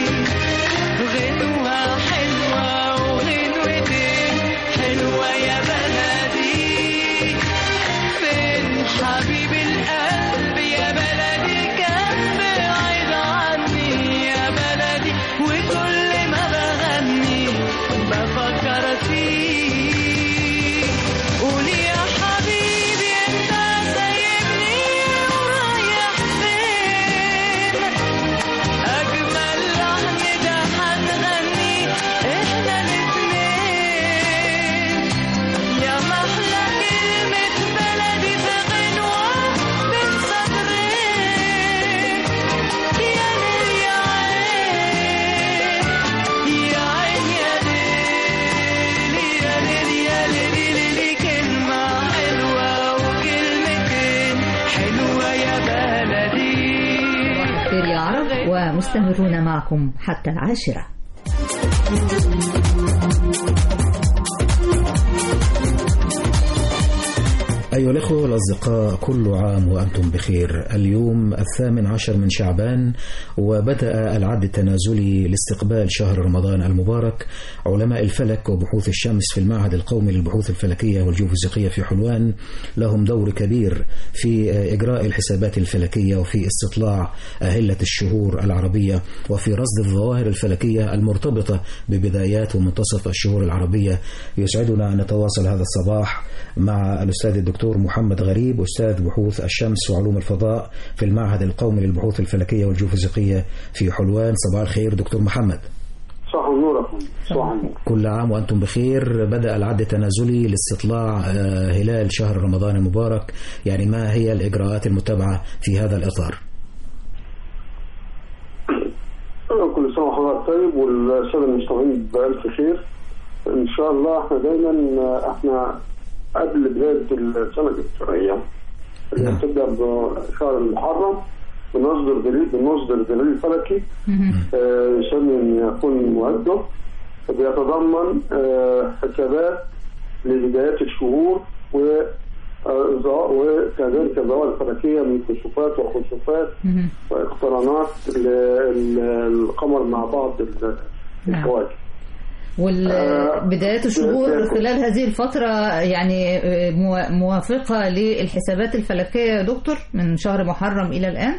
غنوة حلوة وغنوتين حلوة يا بلدي فين حبيب القلب يا بلدي كان بعيد عني يا بلدي وكل ما بغني بفكر فيك قول يا حبيبي انت سايبني ورايح فين أجمل لحن ده هنغني إحنا الاتنين يا محلى كلمة بلدي في غنوة بين سطرين يا ليل يا عين يا عين يا ليل يا ليل يا ليل ليلي كلمة حلوة وكلمتين حلوة يا بلدي خير يا عرب ومستمرون معكم حتى العاشرة أيها الأخوة والأصدقاء كل عام وأنتم بخير اليوم الثامن عشر من شعبان وبدأ العد التنازلي لاستقبال شهر رمضان المبارك علماء الفلك وبحوث الشمس في المعهد القومي للبحوث الفلكية والجيوفيزيقية في حلوان لهم دور كبير في إجراء الحسابات الفلكية وفي استطلاع أهلة الشهور العربية وفي رصد الظواهر الفلكية المرتبطة ببدايات ومنتصف الشهور العربية يسعدنا أن نتواصل هذا الصباح مع الأستاذ الدكتور محمد غريب أستاذ بحوث الشمس وعلوم الفضاء في المعهد القومي للبحوث الفلكية والجيوفيزيقية في حلوان صباح الخير دكتور محمد صباح النور صباح النور كل عام وأنتم بخير بدأ العد التنازلي لاستطلاع آه، هلال شهر رمضان المبارك يعني ما هي الإجراءات المتبعة في هذا الإطار كل سنه وحضرتك طيب والساده المستمعين بألف خير ان شاء الله احنا دايما احنا قبل بدايه السنه الاسرائيليه اللي بتبدا بشهر المحرم بنصدر دليل بنصدر دليل فلكي آه، يسمى ان يكون مؤدب بيتضمن آه، حسابات لبدايات الشهور و آه، ظا- وكذلك الظواهر الفلكيه من كسوفات وخسوفات واقترانات ل- ل- القمر مع بعض ال- نعم. الكواكب وبدايات الشهور خلال هذه الفترة يعني آه، موا- موافقة للحسابات الفلكية يا دكتور من شهر محرم إلى الآن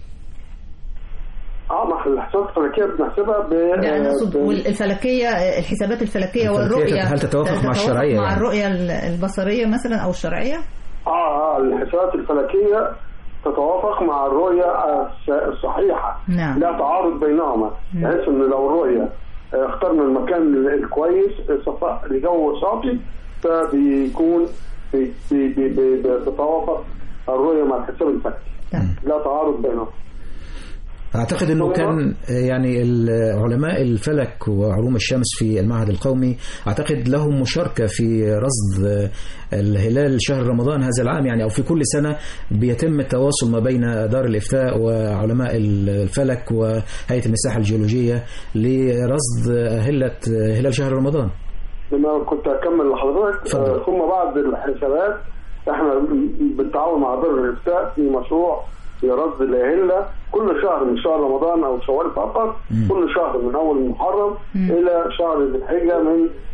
اه ما احنا الحسابات الفلكيه بنحسبها ب لا أنا أقصد ب- والفلكية آه، الحسابات الفلكية الفلكية والرؤية هل تتوافق مع الشرعية مع يعني؟ الرؤية ال- البصرية مثلا أو الشرعية اه اه الحسابات الفلكيه تتوافق مع الرؤيه الس- الصحيحه نعم. لا تعارض بينهما نعم. بحيث ان لو الرؤيه آه، اخترنا المكان ال- الكويس صفاء لجو صافي فبيكون بي- بي- بي- بي- بتتوافق الرؤيه مع الحساب الفلكي لا تعارض بينهما أعتقد أنه كان يعني ال- علماء الفلك وعلوم الشمس في المعهد القومي أعتقد لهم مشاركة في رصد الهلال شهر رمضان هذا العام يعني أو في كل سنة بيتم التواصل ما بين دار الإفتاء وعلماء الفلك وهيئة المساحة الجيولوجية لرصد هلة هلال شهر رمضان لما كنت اكمل لحضرتك آه، ثم بعد الحسابات احنا بالتعاون مع دار الافتاء في مشروع لرصد الاهله كل شهر من شهر رمضان او شوال فقط كل شهر من اول المحرم الى شهر ذي الحجه من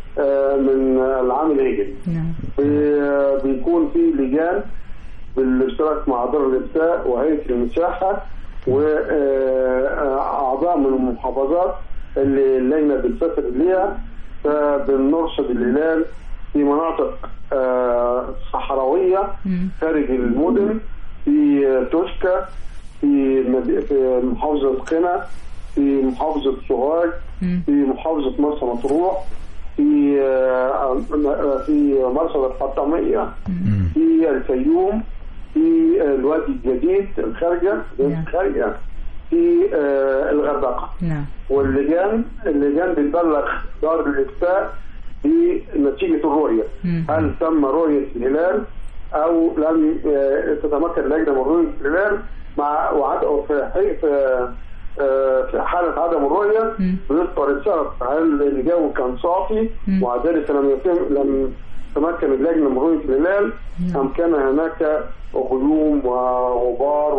آه، من العام الهجري بي- بيكون في لجان بالاشتراك مع دار الافتاء وهيئه المساحه واعضاء من المحافظات اللي اللجنه بتسافر ليها فبنرصد الهلال في مناطق آه، صحراويه خارج المدن في توشكا في مد- في محافظه قنا في محافظه سوهاج في محافظه مرسى مطروح في آه، آه، في مرسى الحطاميه في الفيوم في الوادي الجديد الخارجه الخارجه في آه، الغردقه نعم واللجان اللجان بتبلغ دار الافتاء بنتيجه الرؤيه هل تم رؤيه الهلال او لم آه، تتمكن اللجنه من رؤيه الهلال مع وعد في حي- في آه، في حاله عدم الرؤيه بيذكر السبب هل الجو كان صافي ومع ذلك لم يتم لم تمكن اللجنه من رؤيه الهلال ام كان هناك غيوم وغبار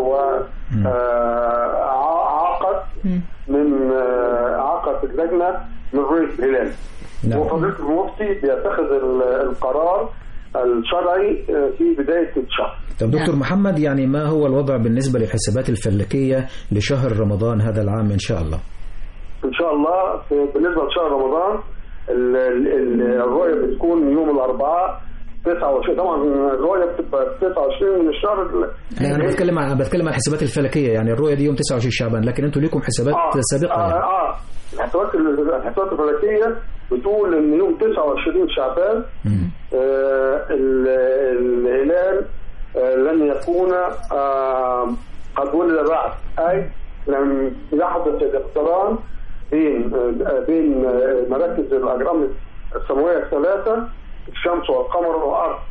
وعاقت من آه، عاقت اللجنه من رؤيه الهلال نعم. وفضيله المفتي بيتخذ ال- القرار الشرعي آه، في بدايه الشهر طب دكتور محمد يعني ما هو الوضع بالنسبة للحسابات الفلكية لشهر رمضان هذا العام إن شاء الله ان شاء الله في- بالنسبه لشهر رمضان ال- ال- ال- الرؤيه بتكون يوم الاربعاء 29 طبعا الرؤيه بتبقى 29 من الشهر ال- لا أنا بتكلم عن بتكلم عن الحسابات الفلكية يعني الرؤية دي يوم 29 شعبان لكن أنتوا ليكم حسابات سابقة آه, يعني. اه الحسابات ال- الحسابات الفلكيه بتقول ان يوم 29 شعبان آه ال- الهلال آه لن يكون آه قد ولد بعد اي لم يحدث الاقتران بين آه بين آه مراكز الاجرام السماويه الثلاثه الشمس والقمر والارض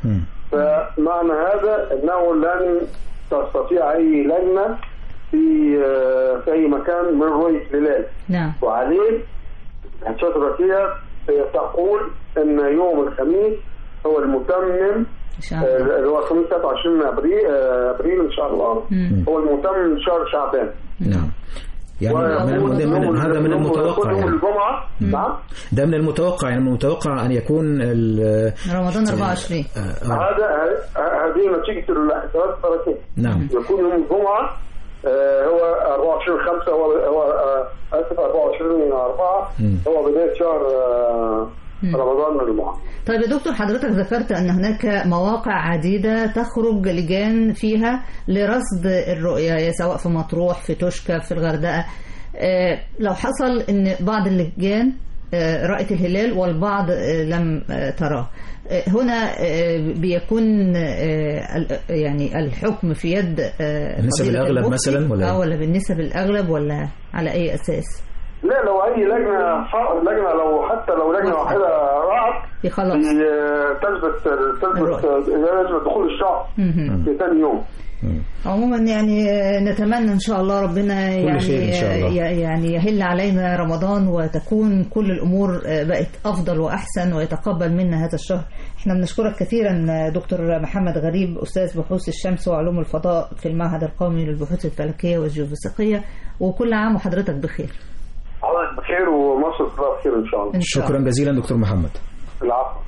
فمعنى هذا انه لن تستطيع اي لجنه في آه، في اي مكان من رؤيه الهلال نعم وعليه الحسابات الرئيسيه تقول ان يوم الخميس هو المتمم آه، اللي هو الخميس 23 ابريل آه، ابريل ان شاء الله هو المتمم من شهر شعبان نعم يعني من من من هذا من المتوقع يوم يعني. الجمعه نعم ده من المتوقع يعني من المتوقع أن يكون ال- رمضان 24 هذا ه- هذه نتيجه الحسابات الفلكيه نعم يكون يوم الجمعه آه، هو 24 5 هو هو آه، اسف 24 4 هو بدايه شهر آه، رمضان المعظم طيب يا دكتور حضرتك ذكرت أن هناك مواقع عديدة تخرج لجان فيها لرصد الرؤية سواء في مطروح في توشكا في الغردقة آه، لو حصل أن بعض اللجان آه، رأت الهلال والبعض آه، لم آه، تراه آه، هنا آه، بيكون آه، ال- يعني الحكم في يد آه، النسب فضيلة الأغلب المفتي؟ مثلاً ولا إيه؟ آه، ولا بالنسب الأغلب ولا على أي أساس؟ لا لو اي لجنه ح- لجنه لو حتى لو لجنه واحده رأت خلاص بي- تثبت تثبت تثبت دخول الشهر مهم. في ثاني يوم عموما يعني آه، نتمنى ان شاء الله ربنا يعني خير إن شاء الله. آه، يعني يهل علينا رمضان وتكون كل الامور آه، بقت افضل واحسن ويتقبل منا هذا الشهر احنا بنشكرك كثيرا آه، دكتور محمد غريب استاذ بحوث الشمس وعلوم الفضاء في المعهد القومي للبحوث الفلكيه والجيوفيزيقيه وكل عام وحضرتك بخير حضرتك بخير ومصر كلها بخير ان شاء الله شكرا جزيلا دكتور محمد العفو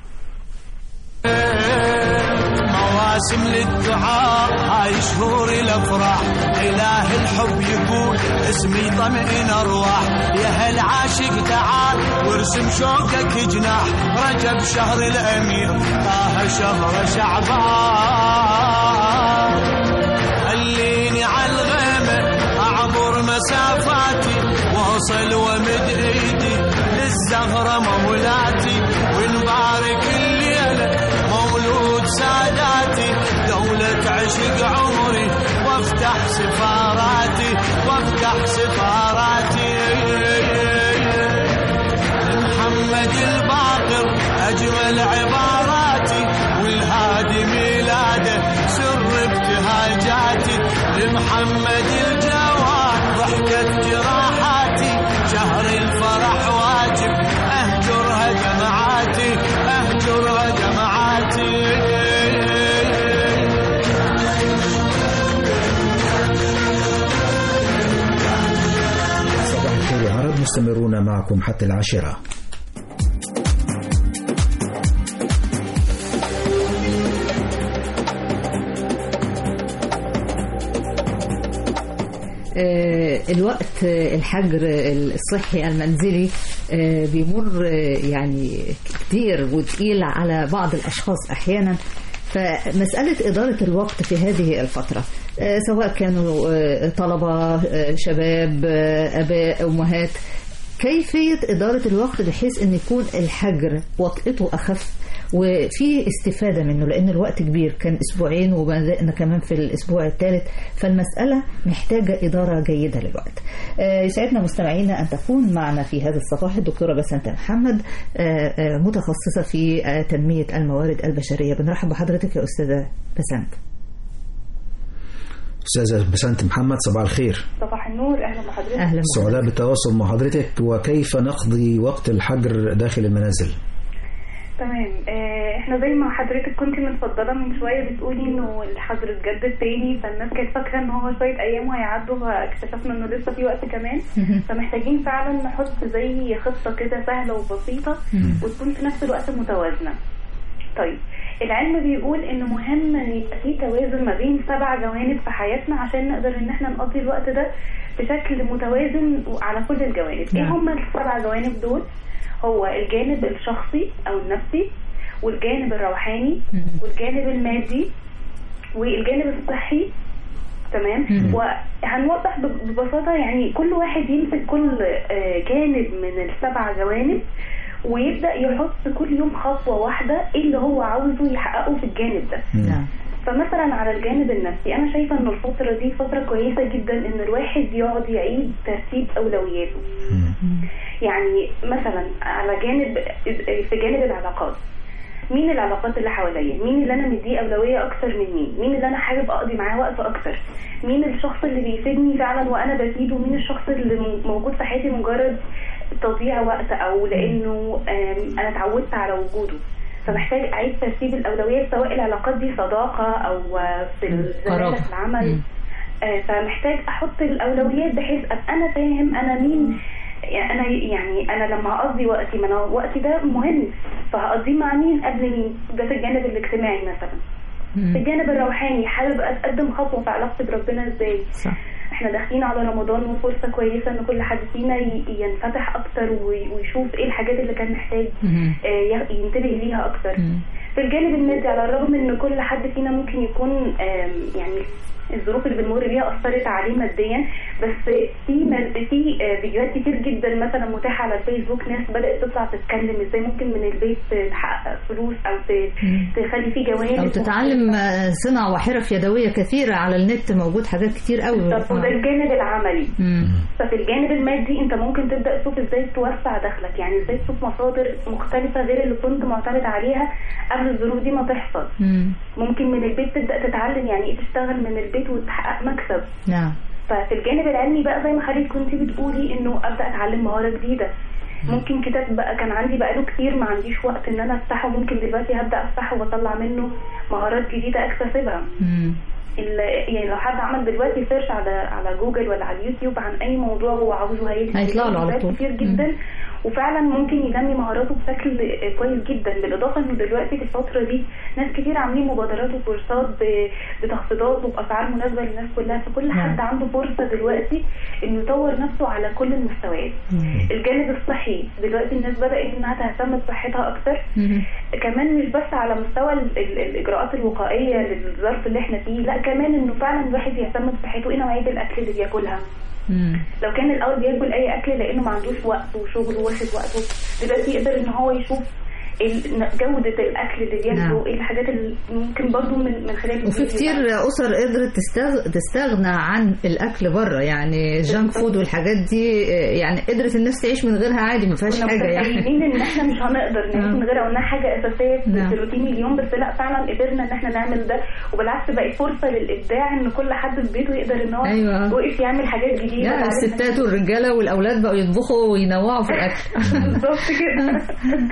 مواسم للدعاء هاي شهور الافراح اله الحب يقول اسمي طمئن ارواح يا هل عاشق تعال وارسم شوقك جناح رجب شهر الامير طه شهر شعبان خليني على الغيمه اعبر مسافاتي واوصل ومد ايدي للزهره مولاتي ونبارك الليله مولود ساداتي دولة عشق عمري وافتح سفاراتي وافتح سفاراتي محمد الباقر اجمل عباراتي والهادي ميلاده سر ابتهاجاتي لمحمد الجواد ضحكت جراحاتي شهر الفرح واجب اهجرها دمعاتي اهجرها دمعاتي صباح الخير يا عرب مستمرون معكم حتى العاشرة آه، الوقت آه، الحجر الصحي المنزلي آه، بيمر آه، يعني كتير وتقيل على بعض الأشخاص أحيانا فمسألة إدارة الوقت في هذه الفترة آه، سواء كانوا آه، طلبة آه، شباب آه، آباء أمهات كيفية إدارة الوقت بحيث أن يكون الحجر وطئته أخف وفي استفادة منه لأن الوقت كبير كان أسبوعين وبدأنا كمان في الأسبوع الثالث فالمسألة محتاجة إدارة جيدة للوقت آه، يسعدنا مستمعينا أن تكون معنا في هذا الصباح الدكتورة بسنت محمد آه، آه، متخصصة في آه، تنمية الموارد البشرية بنرحب بحضرتك يا أستاذة بسنت أستاذة بسنت محمد صباح الخير صباح النور اهلا بحضرتك اهلا سعداء بالتواصل مع حضرتك وكيف نقضي وقت الحجر داخل المنازل تمام آه، احنا زي ما حضرتك كنت متفضله من شويه بتقولي انه الحظر اتجدد تاني فالناس كانت فاكره ان هو شويه ايام وهيعدوا فاكتشفنا انه لسه في وقت كمان فمحتاجين فعلا نحط زي خطه كده سهله وبسيطه وتكون في نفس الوقت متوازنه طيب العلم بيقول ان مهم ان يبقى في توازن ما بين سبع جوانب في حياتنا عشان نقدر ان احنا نقضي الوقت ده بشكل متوازن على كل الجوانب ايه نعم. هم السبع جوانب دول هو الجانب الشخصي او النفسي والجانب الروحاني والجانب المادي والجانب الصحي تمام مم. وهنوضح ب- ببساطة يعني كل واحد يمسك كل آه، جانب من السبع جوانب ويبدأ يحط كل يوم خطوة واحدة ايه اللي هو عاوزه يحققه في الجانب ده نعم فمثلا على الجانب النفسي انا شايفه ان الفتره دي فتره كويسه جدا ان الواحد يقعد يعيد ترتيب اولوياته يعني مثلا على جانب في جانب العلاقات مين العلاقات اللي حواليا مين اللي انا مديه اولويه اكتر من مين مين اللي انا حابب اقضي معاه وقت اكتر مين الشخص اللي بيفيدني فعلا وانا بفيده مين الشخص اللي م- موجود في حياتي مجرد تضييع وقت او لانه آم، انا اتعودت على وجوده فمحتاج اعيد ترتيب الاولويات سواء العلاقات دي صداقه او آه، في الزماله قرابة. في العمل آه، فمحتاج احط الاولويات بحيث ابقى انا فاهم انا مين يعني انا يعني انا لما هقضي وقتي ما انا وقتي ده مهم فهقضيه مع مين قبل مين ده في الجانب الاجتماعي مثلا في الجانب الروحاني حابب اتقدم خطوه في علاقتي بربنا ازاي صح. احنا داخلين على رمضان وفرصه كويسه ان كل حد فينا ي- ينفتح اكتر وي- ويشوف ايه الحاجات اللي كان محتاج مهم. آه، ي- ينتبه ليها اكتر في الجانب المادي على الرغم ان كل حد فينا ممكن يكون آم، يعني الظروف اللي بنمر بيها اثرت عليه ماديا بس في م- في آه، فيديوهات كتير جدا مثلا متاحه على الفيسبوك ناس بدات تطلع تتكلم ازاي ممكن من البيت تحقق فلوس او ت- تخلي في جوانب أو تتعلم آه، صنع وحرف يدوية كثيرة على النت موجود حاجات كتير قوي طب وده الجانب العملي مم. ففي الجانب المادي انت ممكن تبدا تشوف ازاي توسع دخلك يعني ازاي تشوف مصادر مختلفه غير اللي كنت معتمد عليها قبل الظروف دي ما تحصل مم. ممكن من البيت تبدا تتعلم يعني ايه تشتغل من البيت وتحقق مكسب نعم ففي الجانب العلمي بقى زي ما حضرتك كنت بتقولي انه ابدا اتعلم مهاره جديده ممكن كتاب بقى كان عندي بقاله كتير ما عنديش وقت ان انا افتحه ممكن دلوقتي هبدا افتحه واطلع منه مهارات جديده اكتسبها ال- يعني لو حد عمل دلوقتي سيرش على على جوجل ولا على اليوتيوب عن اي موضوع هو عاوزه هيطلع هيطلع له على فيديوهات طول. كتير جدا وفعلا ممكن ينمي مهاراته بشكل كويس جدا بالاضافه انه دلوقتي في الفتره دي ناس كتير عاملين مبادرات وكورسات ب- بتخفيضات وباسعار مناسبه للناس كلها فكل نعم. حد عنده فرصه دلوقتي انه يطور نفسه على كل المستويات الجانب الصحي دلوقتي الناس بدات انها تهتم بصحتها اكتر كمان مش بس على مستوى ال- ال- الاجراءات الوقائيه للظرف اللي احنا فيه لا كمان انه فعلا الواحد يهتم بصحته ايه نوعيه الاكل اللي بياكلها لو كان الاول بياكل اي اكل لانه ما عندوش وقت وشغل واخد وقته دلوقتي يقدر ان هو يشوف ال- جودة الأكل اللي بياكله نعم. ايه الحاجات اللي ممكن برضو من من خلال وفي الفيديو كتير ده. أسر قدرت تستغ- تستغنى عن الأكل بره يعني جانك فود والحاجات دي آه، يعني قدرت الناس تعيش من غيرها عادي ما فيهاش كنا حاجة يعني متخيلين ان احنا مش هنقدر نعيش آه. من غيرها وانها حاجه اساسيه في نعم. في روتين اليوم بس لا فعلا قدرنا ان احنا نعمل ده وبالعكس بقت فرصه للابداع ان كل حد في بيته يقدر ان هو أيوة. وقف يعمل حاجات جديده يعني بعدين الستات والرجالة والأولاد بقوا يطبخوا وينوعوا في الأكل بالظبط كده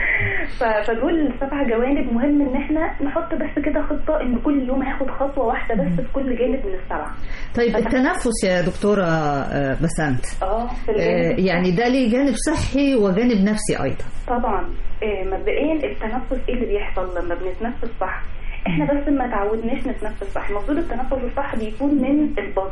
ف- فدول سبع جوانب مهم ان احنا نحط بس كده خطه ان كل يوم هاخد خطوه واحده بس في كل جانب من السبعه طيب التنفس يا دكتورة آه، بسنت اه في آه، الجانب يعني ده ليه جانب صحي وجانب نفسي أيضا طبعا آه، مبدئيا التنفس ايه اللي بيحصل لما بنتنفس صح احنا بس ما تعودناش نتنفس صح المفروض التنفس الصح بيكون من البطن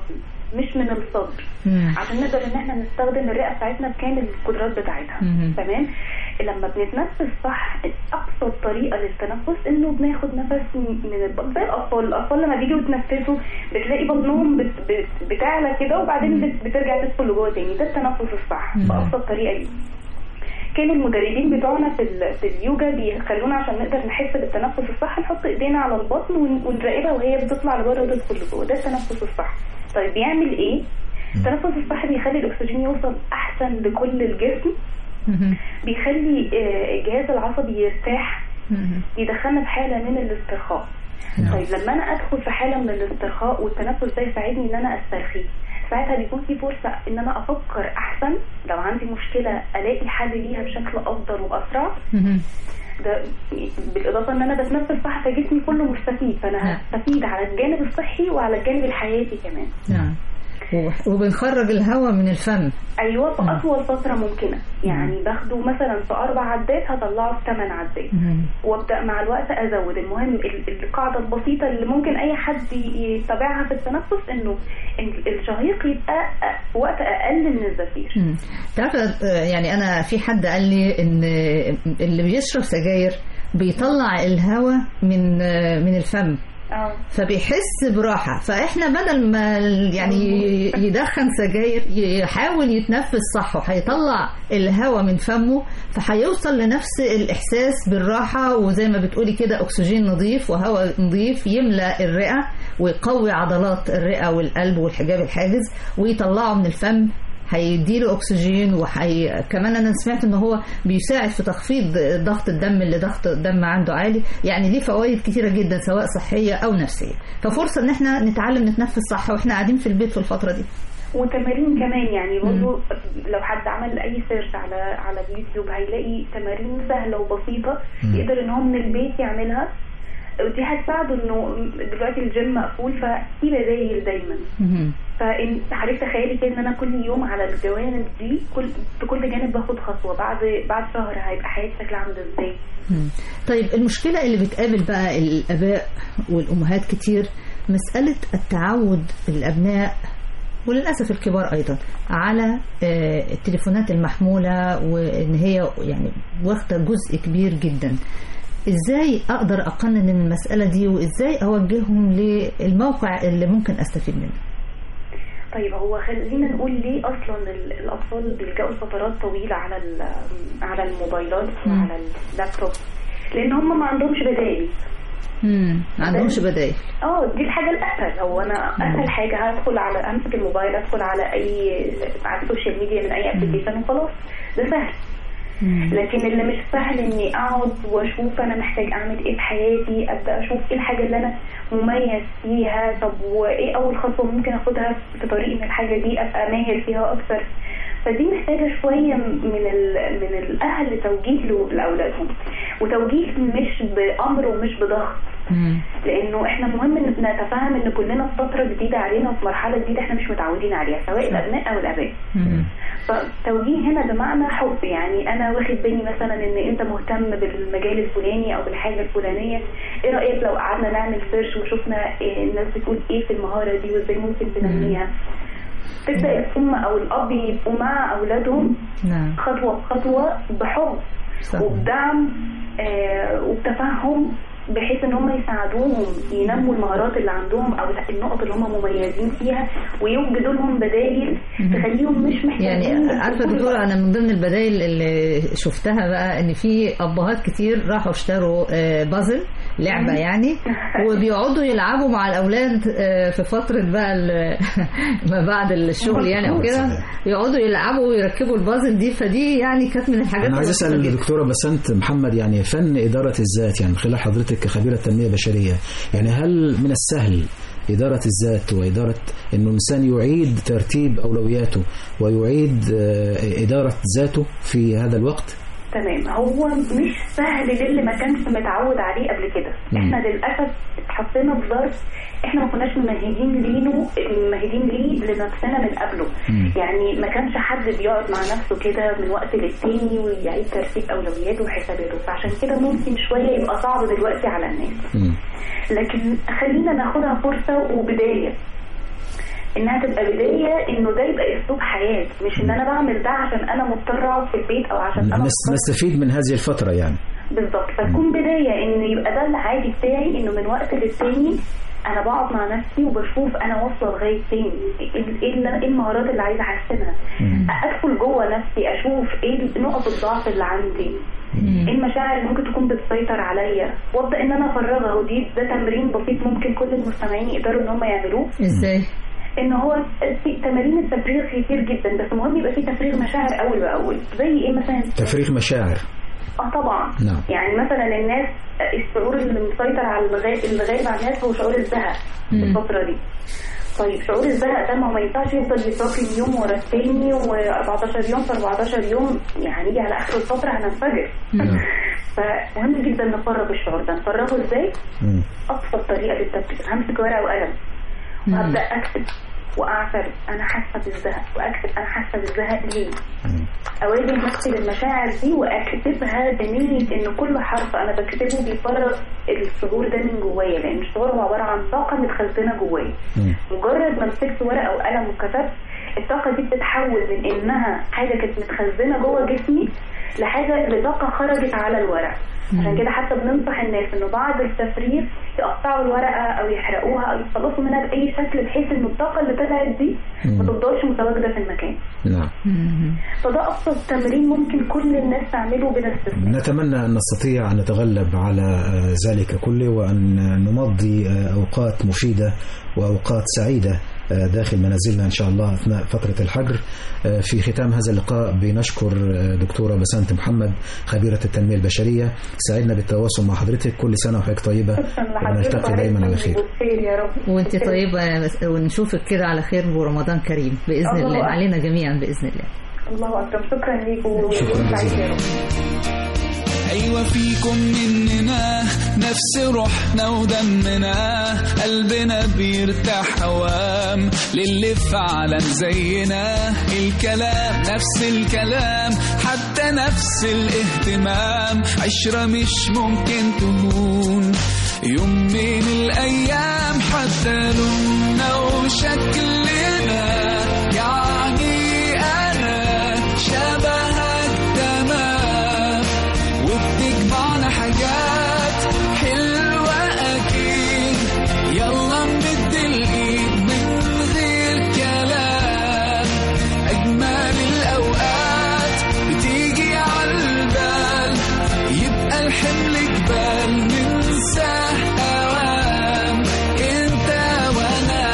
مش من الصدر مم. عشان نقدر ان احنا نستخدم الرئه بتاعتنا بكامل القدرات بتاعتها مم. تمام لما بنتنفس صح ابسط طريقه للتنفس انه بناخد نفس من البطن زي الاطفال الاطفال لما بيجوا يتنفسوا بتلاقي بطنهم بت بت بتعلى كده وبعدين بت بترجع تدخل لجوه تاني ده التنفس الصح مم. بابسط طريقه ليه كانوا المدربين بتوعنا في ال- في اليوجا بيخلونا عشان نقدر نحس بالتنفس الصح نحط ايدينا على البطن ون- ونراقبها وهي بتطلع لبره وتدخل لجوه ده التنفس الصح طيب بيعمل ايه التنفس الصح بيخلي الاكسجين يوصل احسن لكل الجسم مم. بيخلي آه، الجهاز العصبي يرتاح مم. يدخلنا في حاله من الاسترخاء طيب لما انا ادخل في حاله من الاسترخاء والتنفس ده يساعدني ان انا استرخي ساعتها بيكون في فرصه ان انا افكر احسن لو عندي مشكله الاقي حل ليها بشكل افضل واسرع مم. ده بالاضافه ان انا بتنفس صح فجسمي كله مستفيد فانا نعم. هستفيد على الجانب الصحي وعلى الجانب الحياتي كمان نعم و- وبنخرج الهواء من الفم ايوه في اطول فتره ممكنه يعني باخده مثلا في اربع عدات هطلعه في ثمان عدات مم. وابدا مع الوقت ازود المهم ال- القاعده البسيطه اللي ممكن اي حد ي- يتبعها في التنفس انه إن الشهيق يبقى أ- في وقت اقل من الزفير مم. تعرف آه، يعني انا في حد قال لي ان اللي بيشرب سجاير بيطلع الهواء من آه، من الفم اه فبيحس براحة فاحنا بدل ما يعني يدخن سجاير يحاول يتنفس صح وهيطلع الهواء من فمه فهيوصل لنفس الإحساس بالراحة وزي ما بتقولي كده أكسجين نظيف وهواء نظيف يملأ الرئة ويقوي عضلات الرئة والقلب والحجاب الحاجز ويطلعه من الفم هيديله اكسجين وحي... كمان انا سمعت ان هو بيساعد في تخفيض ضغط الدم اللي ضغط الدم عنده عالي يعني ليه فوائد كتيره جدا سواء صحيه او نفسيه ففرصه ان احنا نتعلم نتنفس صح واحنا قاعدين في البيت في الفتره دي وتمارين كمان يعني برضه لو حد عمل اي سيرش على على اليوتيوب هيلاقي تمارين سهله وبسيطه مم. يقدر ان هو من البيت يعملها ودي هتساعده انه دلوقتي الجيم مقفول ففي بدايل دايما فان حضرتك تخيلي كده ان انا كل يوم على الجوانب دي كل في كل جانب باخد خطوه بعد بعد شهر هيبقى حياتي شكلها عامل ازاي مم. طيب المشكلة اللي بتقابل بقى الآباء والأمهات كتير مسألة التعود الأبناء وللأسف الكبار أيضا على آه، التليفونات المحمولة وإن هي يعني واخدة جزء كبير جدا إزاي أقدر أقنن من المسألة دي وإزاي أوجههم للموقع اللي ممكن أستفيد منه طيب هو خلينا نقول ليه اصلا ال- الاطفال بيلجأوا لفترات طويله على ال- على الموبايلات وعلى اللابتوب لان هم ما عندهمش بدائل مم. ما عندهمش بدائل اه دي الحاجه الاسهل هو انا اسهل حاجه هدخل على امسك الموبايل ادخل على اي على السوشيال ميديا من اي ابلكيشن وخلاص ده سهل لكن اللي مش سهل اني اقعد واشوف انا محتاج اعمل ايه في حياتي ابدا اشوف ايه الحاجه اللي انا مميز فيها طب وايه اول خطوه ممكن اخدها في طريق ان الحاجه دي ابقى ماهر فيها اكتر فدي محتاجه شويه من ال- من الاهل توجيه له- لاولادهم وتوجيه مش بامر ومش بضغط لانه احنا مهم إن نتفهم ان كلنا في فتره جديده علينا وفي مرحله جديده احنا مش متعودين عليها سواء الابناء او الاباء فالتوجيه هنا بمعنى حب يعني انا واخد بالي مثلا ان انت مهتم بالمجال الفلاني او بالحاجه الفلانيه ايه رايك لو قعدنا نعمل سيرش وشفنا إيه الناس بتقول ايه في المهاره دي وازاي ممكن تنميها تبدا الام او الاب يبقوا مع اولادهم نعم خطوه بخطوه بحب صح. وبدعم آه وبتفهم بحيث ان هم يساعدوهم ينموا المهارات اللي عندهم او النقط اللي هم مميزين فيها ويوجدوا لهم بدائل تخليهم مش محتاجين يعني عارفه دكتوره انا من ضمن البدائل اللي شفتها بقى ان في ابهات كتير راحوا اشتروا آه، بازل لعبه يعني وبيقعدوا يلعبوا مع الاولاد آه، في فتره بقى ال- ما بعد الشغل يعني او كده يقعدوا يلعبوا ويركبوا البازل دي فدي يعني كانت من الحاجات انا عايز البسيطة اسال جدا. الدكتوره بسنت محمد يعني فن اداره الذات يعني من خلال حضرتك كخبيره تنميه بشريه يعني هل من السهل إدارة الذات وإدارة أنه الإنسان يعيد ترتيب أولوياته ويعيد آه، إدارة ذاته في هذا الوقت تمام هو مش سهل للي ما كانش متعود عليه قبل كده مم. احنا للاسف اتحطينا في ظرف احنا ما كناش ممهدين لينه ممهدين ليه لنفسنا من قبله مم. يعني ما كانش حد بيقعد مع نفسه كده من وقت للتاني ويعيد ترتيب اولوياته وحساباته فعشان كده ممكن شويه يبقى صعب دلوقتي على الناس لكن خلينا ناخدها فرصة وبداية انها تبقى بدايه انه ده يبقى اسلوب حياه مش ان انا بعمل ده عشان انا مضطره اقعد في البيت او عشان انا نس- نستفيد من هذه الفترة يعني بالظبط فتكون بدايه ان يبقى ده العادي بتاعي انه من وقت للتاني انا بقعد مع نفسي وبشوف انا واصله لغايه فين ايه ايه اللي- إيه المهارات اللي عايزه احسنها ادخل جوه نفسي اشوف ايه نقط الضعف اللي عندي ايه المشاعر اللي ممكن تكون بتسيطر عليا وابدا ان انا افرغها ودي ده تمرين بسيط ممكن كل المستمعين يقدروا ان هم يعملوه ازاي ان هو في تمارين التفريغ كتير جدا بس مهم يبقى في تفريغ مشاعر اول باول زي ايه مثلا تفريغ مشاعر اه طبعا نعم. يعني مثلا الناس الشعور اللي مسيطر على الغالب اللي غالب على الناس هو شعور الزهق في الفتره دي طيب شعور الزهق ده ما هو ما ينفعش يفضل يتراكم يوم ورا التاني و14 يوم في 14 يوم يعني يجي على اخر الفتره هننفجر فمهم جدا نفرغ الشعور ده نفرغه ازاي؟ ابسط طريقه للتفكير همسك ورقه وقلم وابدا اكتب واعترف انا حاسه بالزهق واكتب انا حاسه بالزهق ليه اوازن نفسي بالمشاعر دي واكتبها بنيه ان كل حرف انا بكتبه بيفرغ الشعور ده من جوايا لان الشعور هو عباره عن طاقه متخزنه جوايا مجرد ما مسكت ورقه وقلم وكتبت الطاقه دي بتتحول من انها حاجه كانت متخزنه جوه جسمي لحاجه لطاقه خرجت على الورق عشان كده حتى بننصح الناس انه بعد التفريغ يقطعوا الورقه او يحرقوها او يتخلصوا منها باي شكل بحيث ان الطاقه اللي طلعت دي ما تفضلش متواجده في المكان نعم فده ابسط تمرين ممكن كل الناس تعمله بلا استثناء نتمنى أن نستطيع أن نتغلب على آه، ذلك كله وأن نمضي آه، أوقات مفيدة وأوقات سعيدة آه، داخل منازلنا إن شاء الله أثناء فترة الحجر آه، في ختام هذا اللقاء بنشكر آه، دكتورة بسنت محمد خبيرة التنمية البشرية سعدنا بالتواصل مع حضرتك كل سنة وحضرتك طيبة ونلتقي دايما على خير خير يا رب وانت طيبة يا بس- ونشوفك كده على خير ورمضان كريم بإذن الله الله أكبر. علينا جميعا بإذن الله الله اكبر شكرا ليكم شكراً سعيد يا رب أيوة فيكم مننا نفس روحنا ودمنا قلبنا بيرتاح هوام للي فعلا زينا الكلام نفس الكلام حتى نفس الاهتمام عشرة مش ممكن تهون يوم من الأيام حتى لوننا وشكلنا يعني أنا شبهك تمام وبتجمعنا حاجات حلوة أكيد يلا نمد الإيد من غير كلام أجمل الأوقات بتيجي عالبال يبقى الحمل جبال ننساه أوام أنت وأنا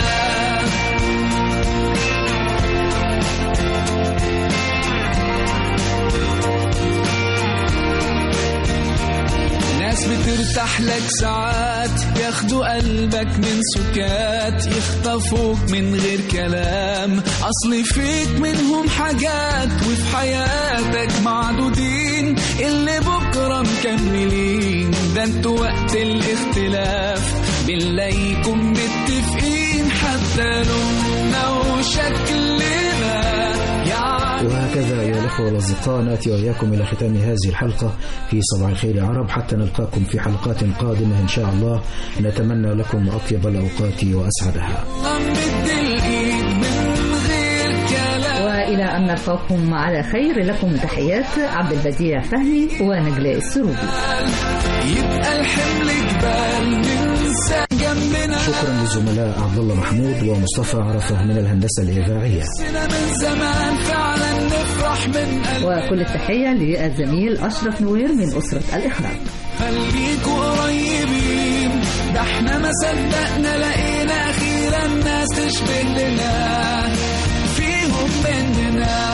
ناس بترتاح لك ساعات ياخدوا قلبك من سكات يخطفوك من غير كلام اصل فيك منهم حاجات وفي حياتك معدودين اللي بكره مكملين ده انتوا وقت الاختلاف بنلاقيكم متفقين حتى لوننا وشكلنا يعني وهكذا أيها الأخوة والأصدقاء نأتي وإياكم إلى ختام هذه الحلقة في صباح الخير يا عرب حتى نلقاكم في حلقات قادمة إن شاء الله نتمنى لكم أطيب الأوقات وأسعدها نمد الايد من غير كلام وإلى أن نلقاكم على خير لكم تحيات عبد البديع فهمي ونجلاء السروبي يبقى الحمل جبال ننسى جنبنا شكرا للزملاء عبد الله محمود ومصطفى عرفة من الهندسة الإذاعية نفسنا من زمان فعلا نفرح من قلب وكل التحية للزميل أشرف نوير من أسرة الإخراج خليكوا قريبين ده احنا ما صدقنا لقينا اخيرا ناس تشبه لنا فيهم مننا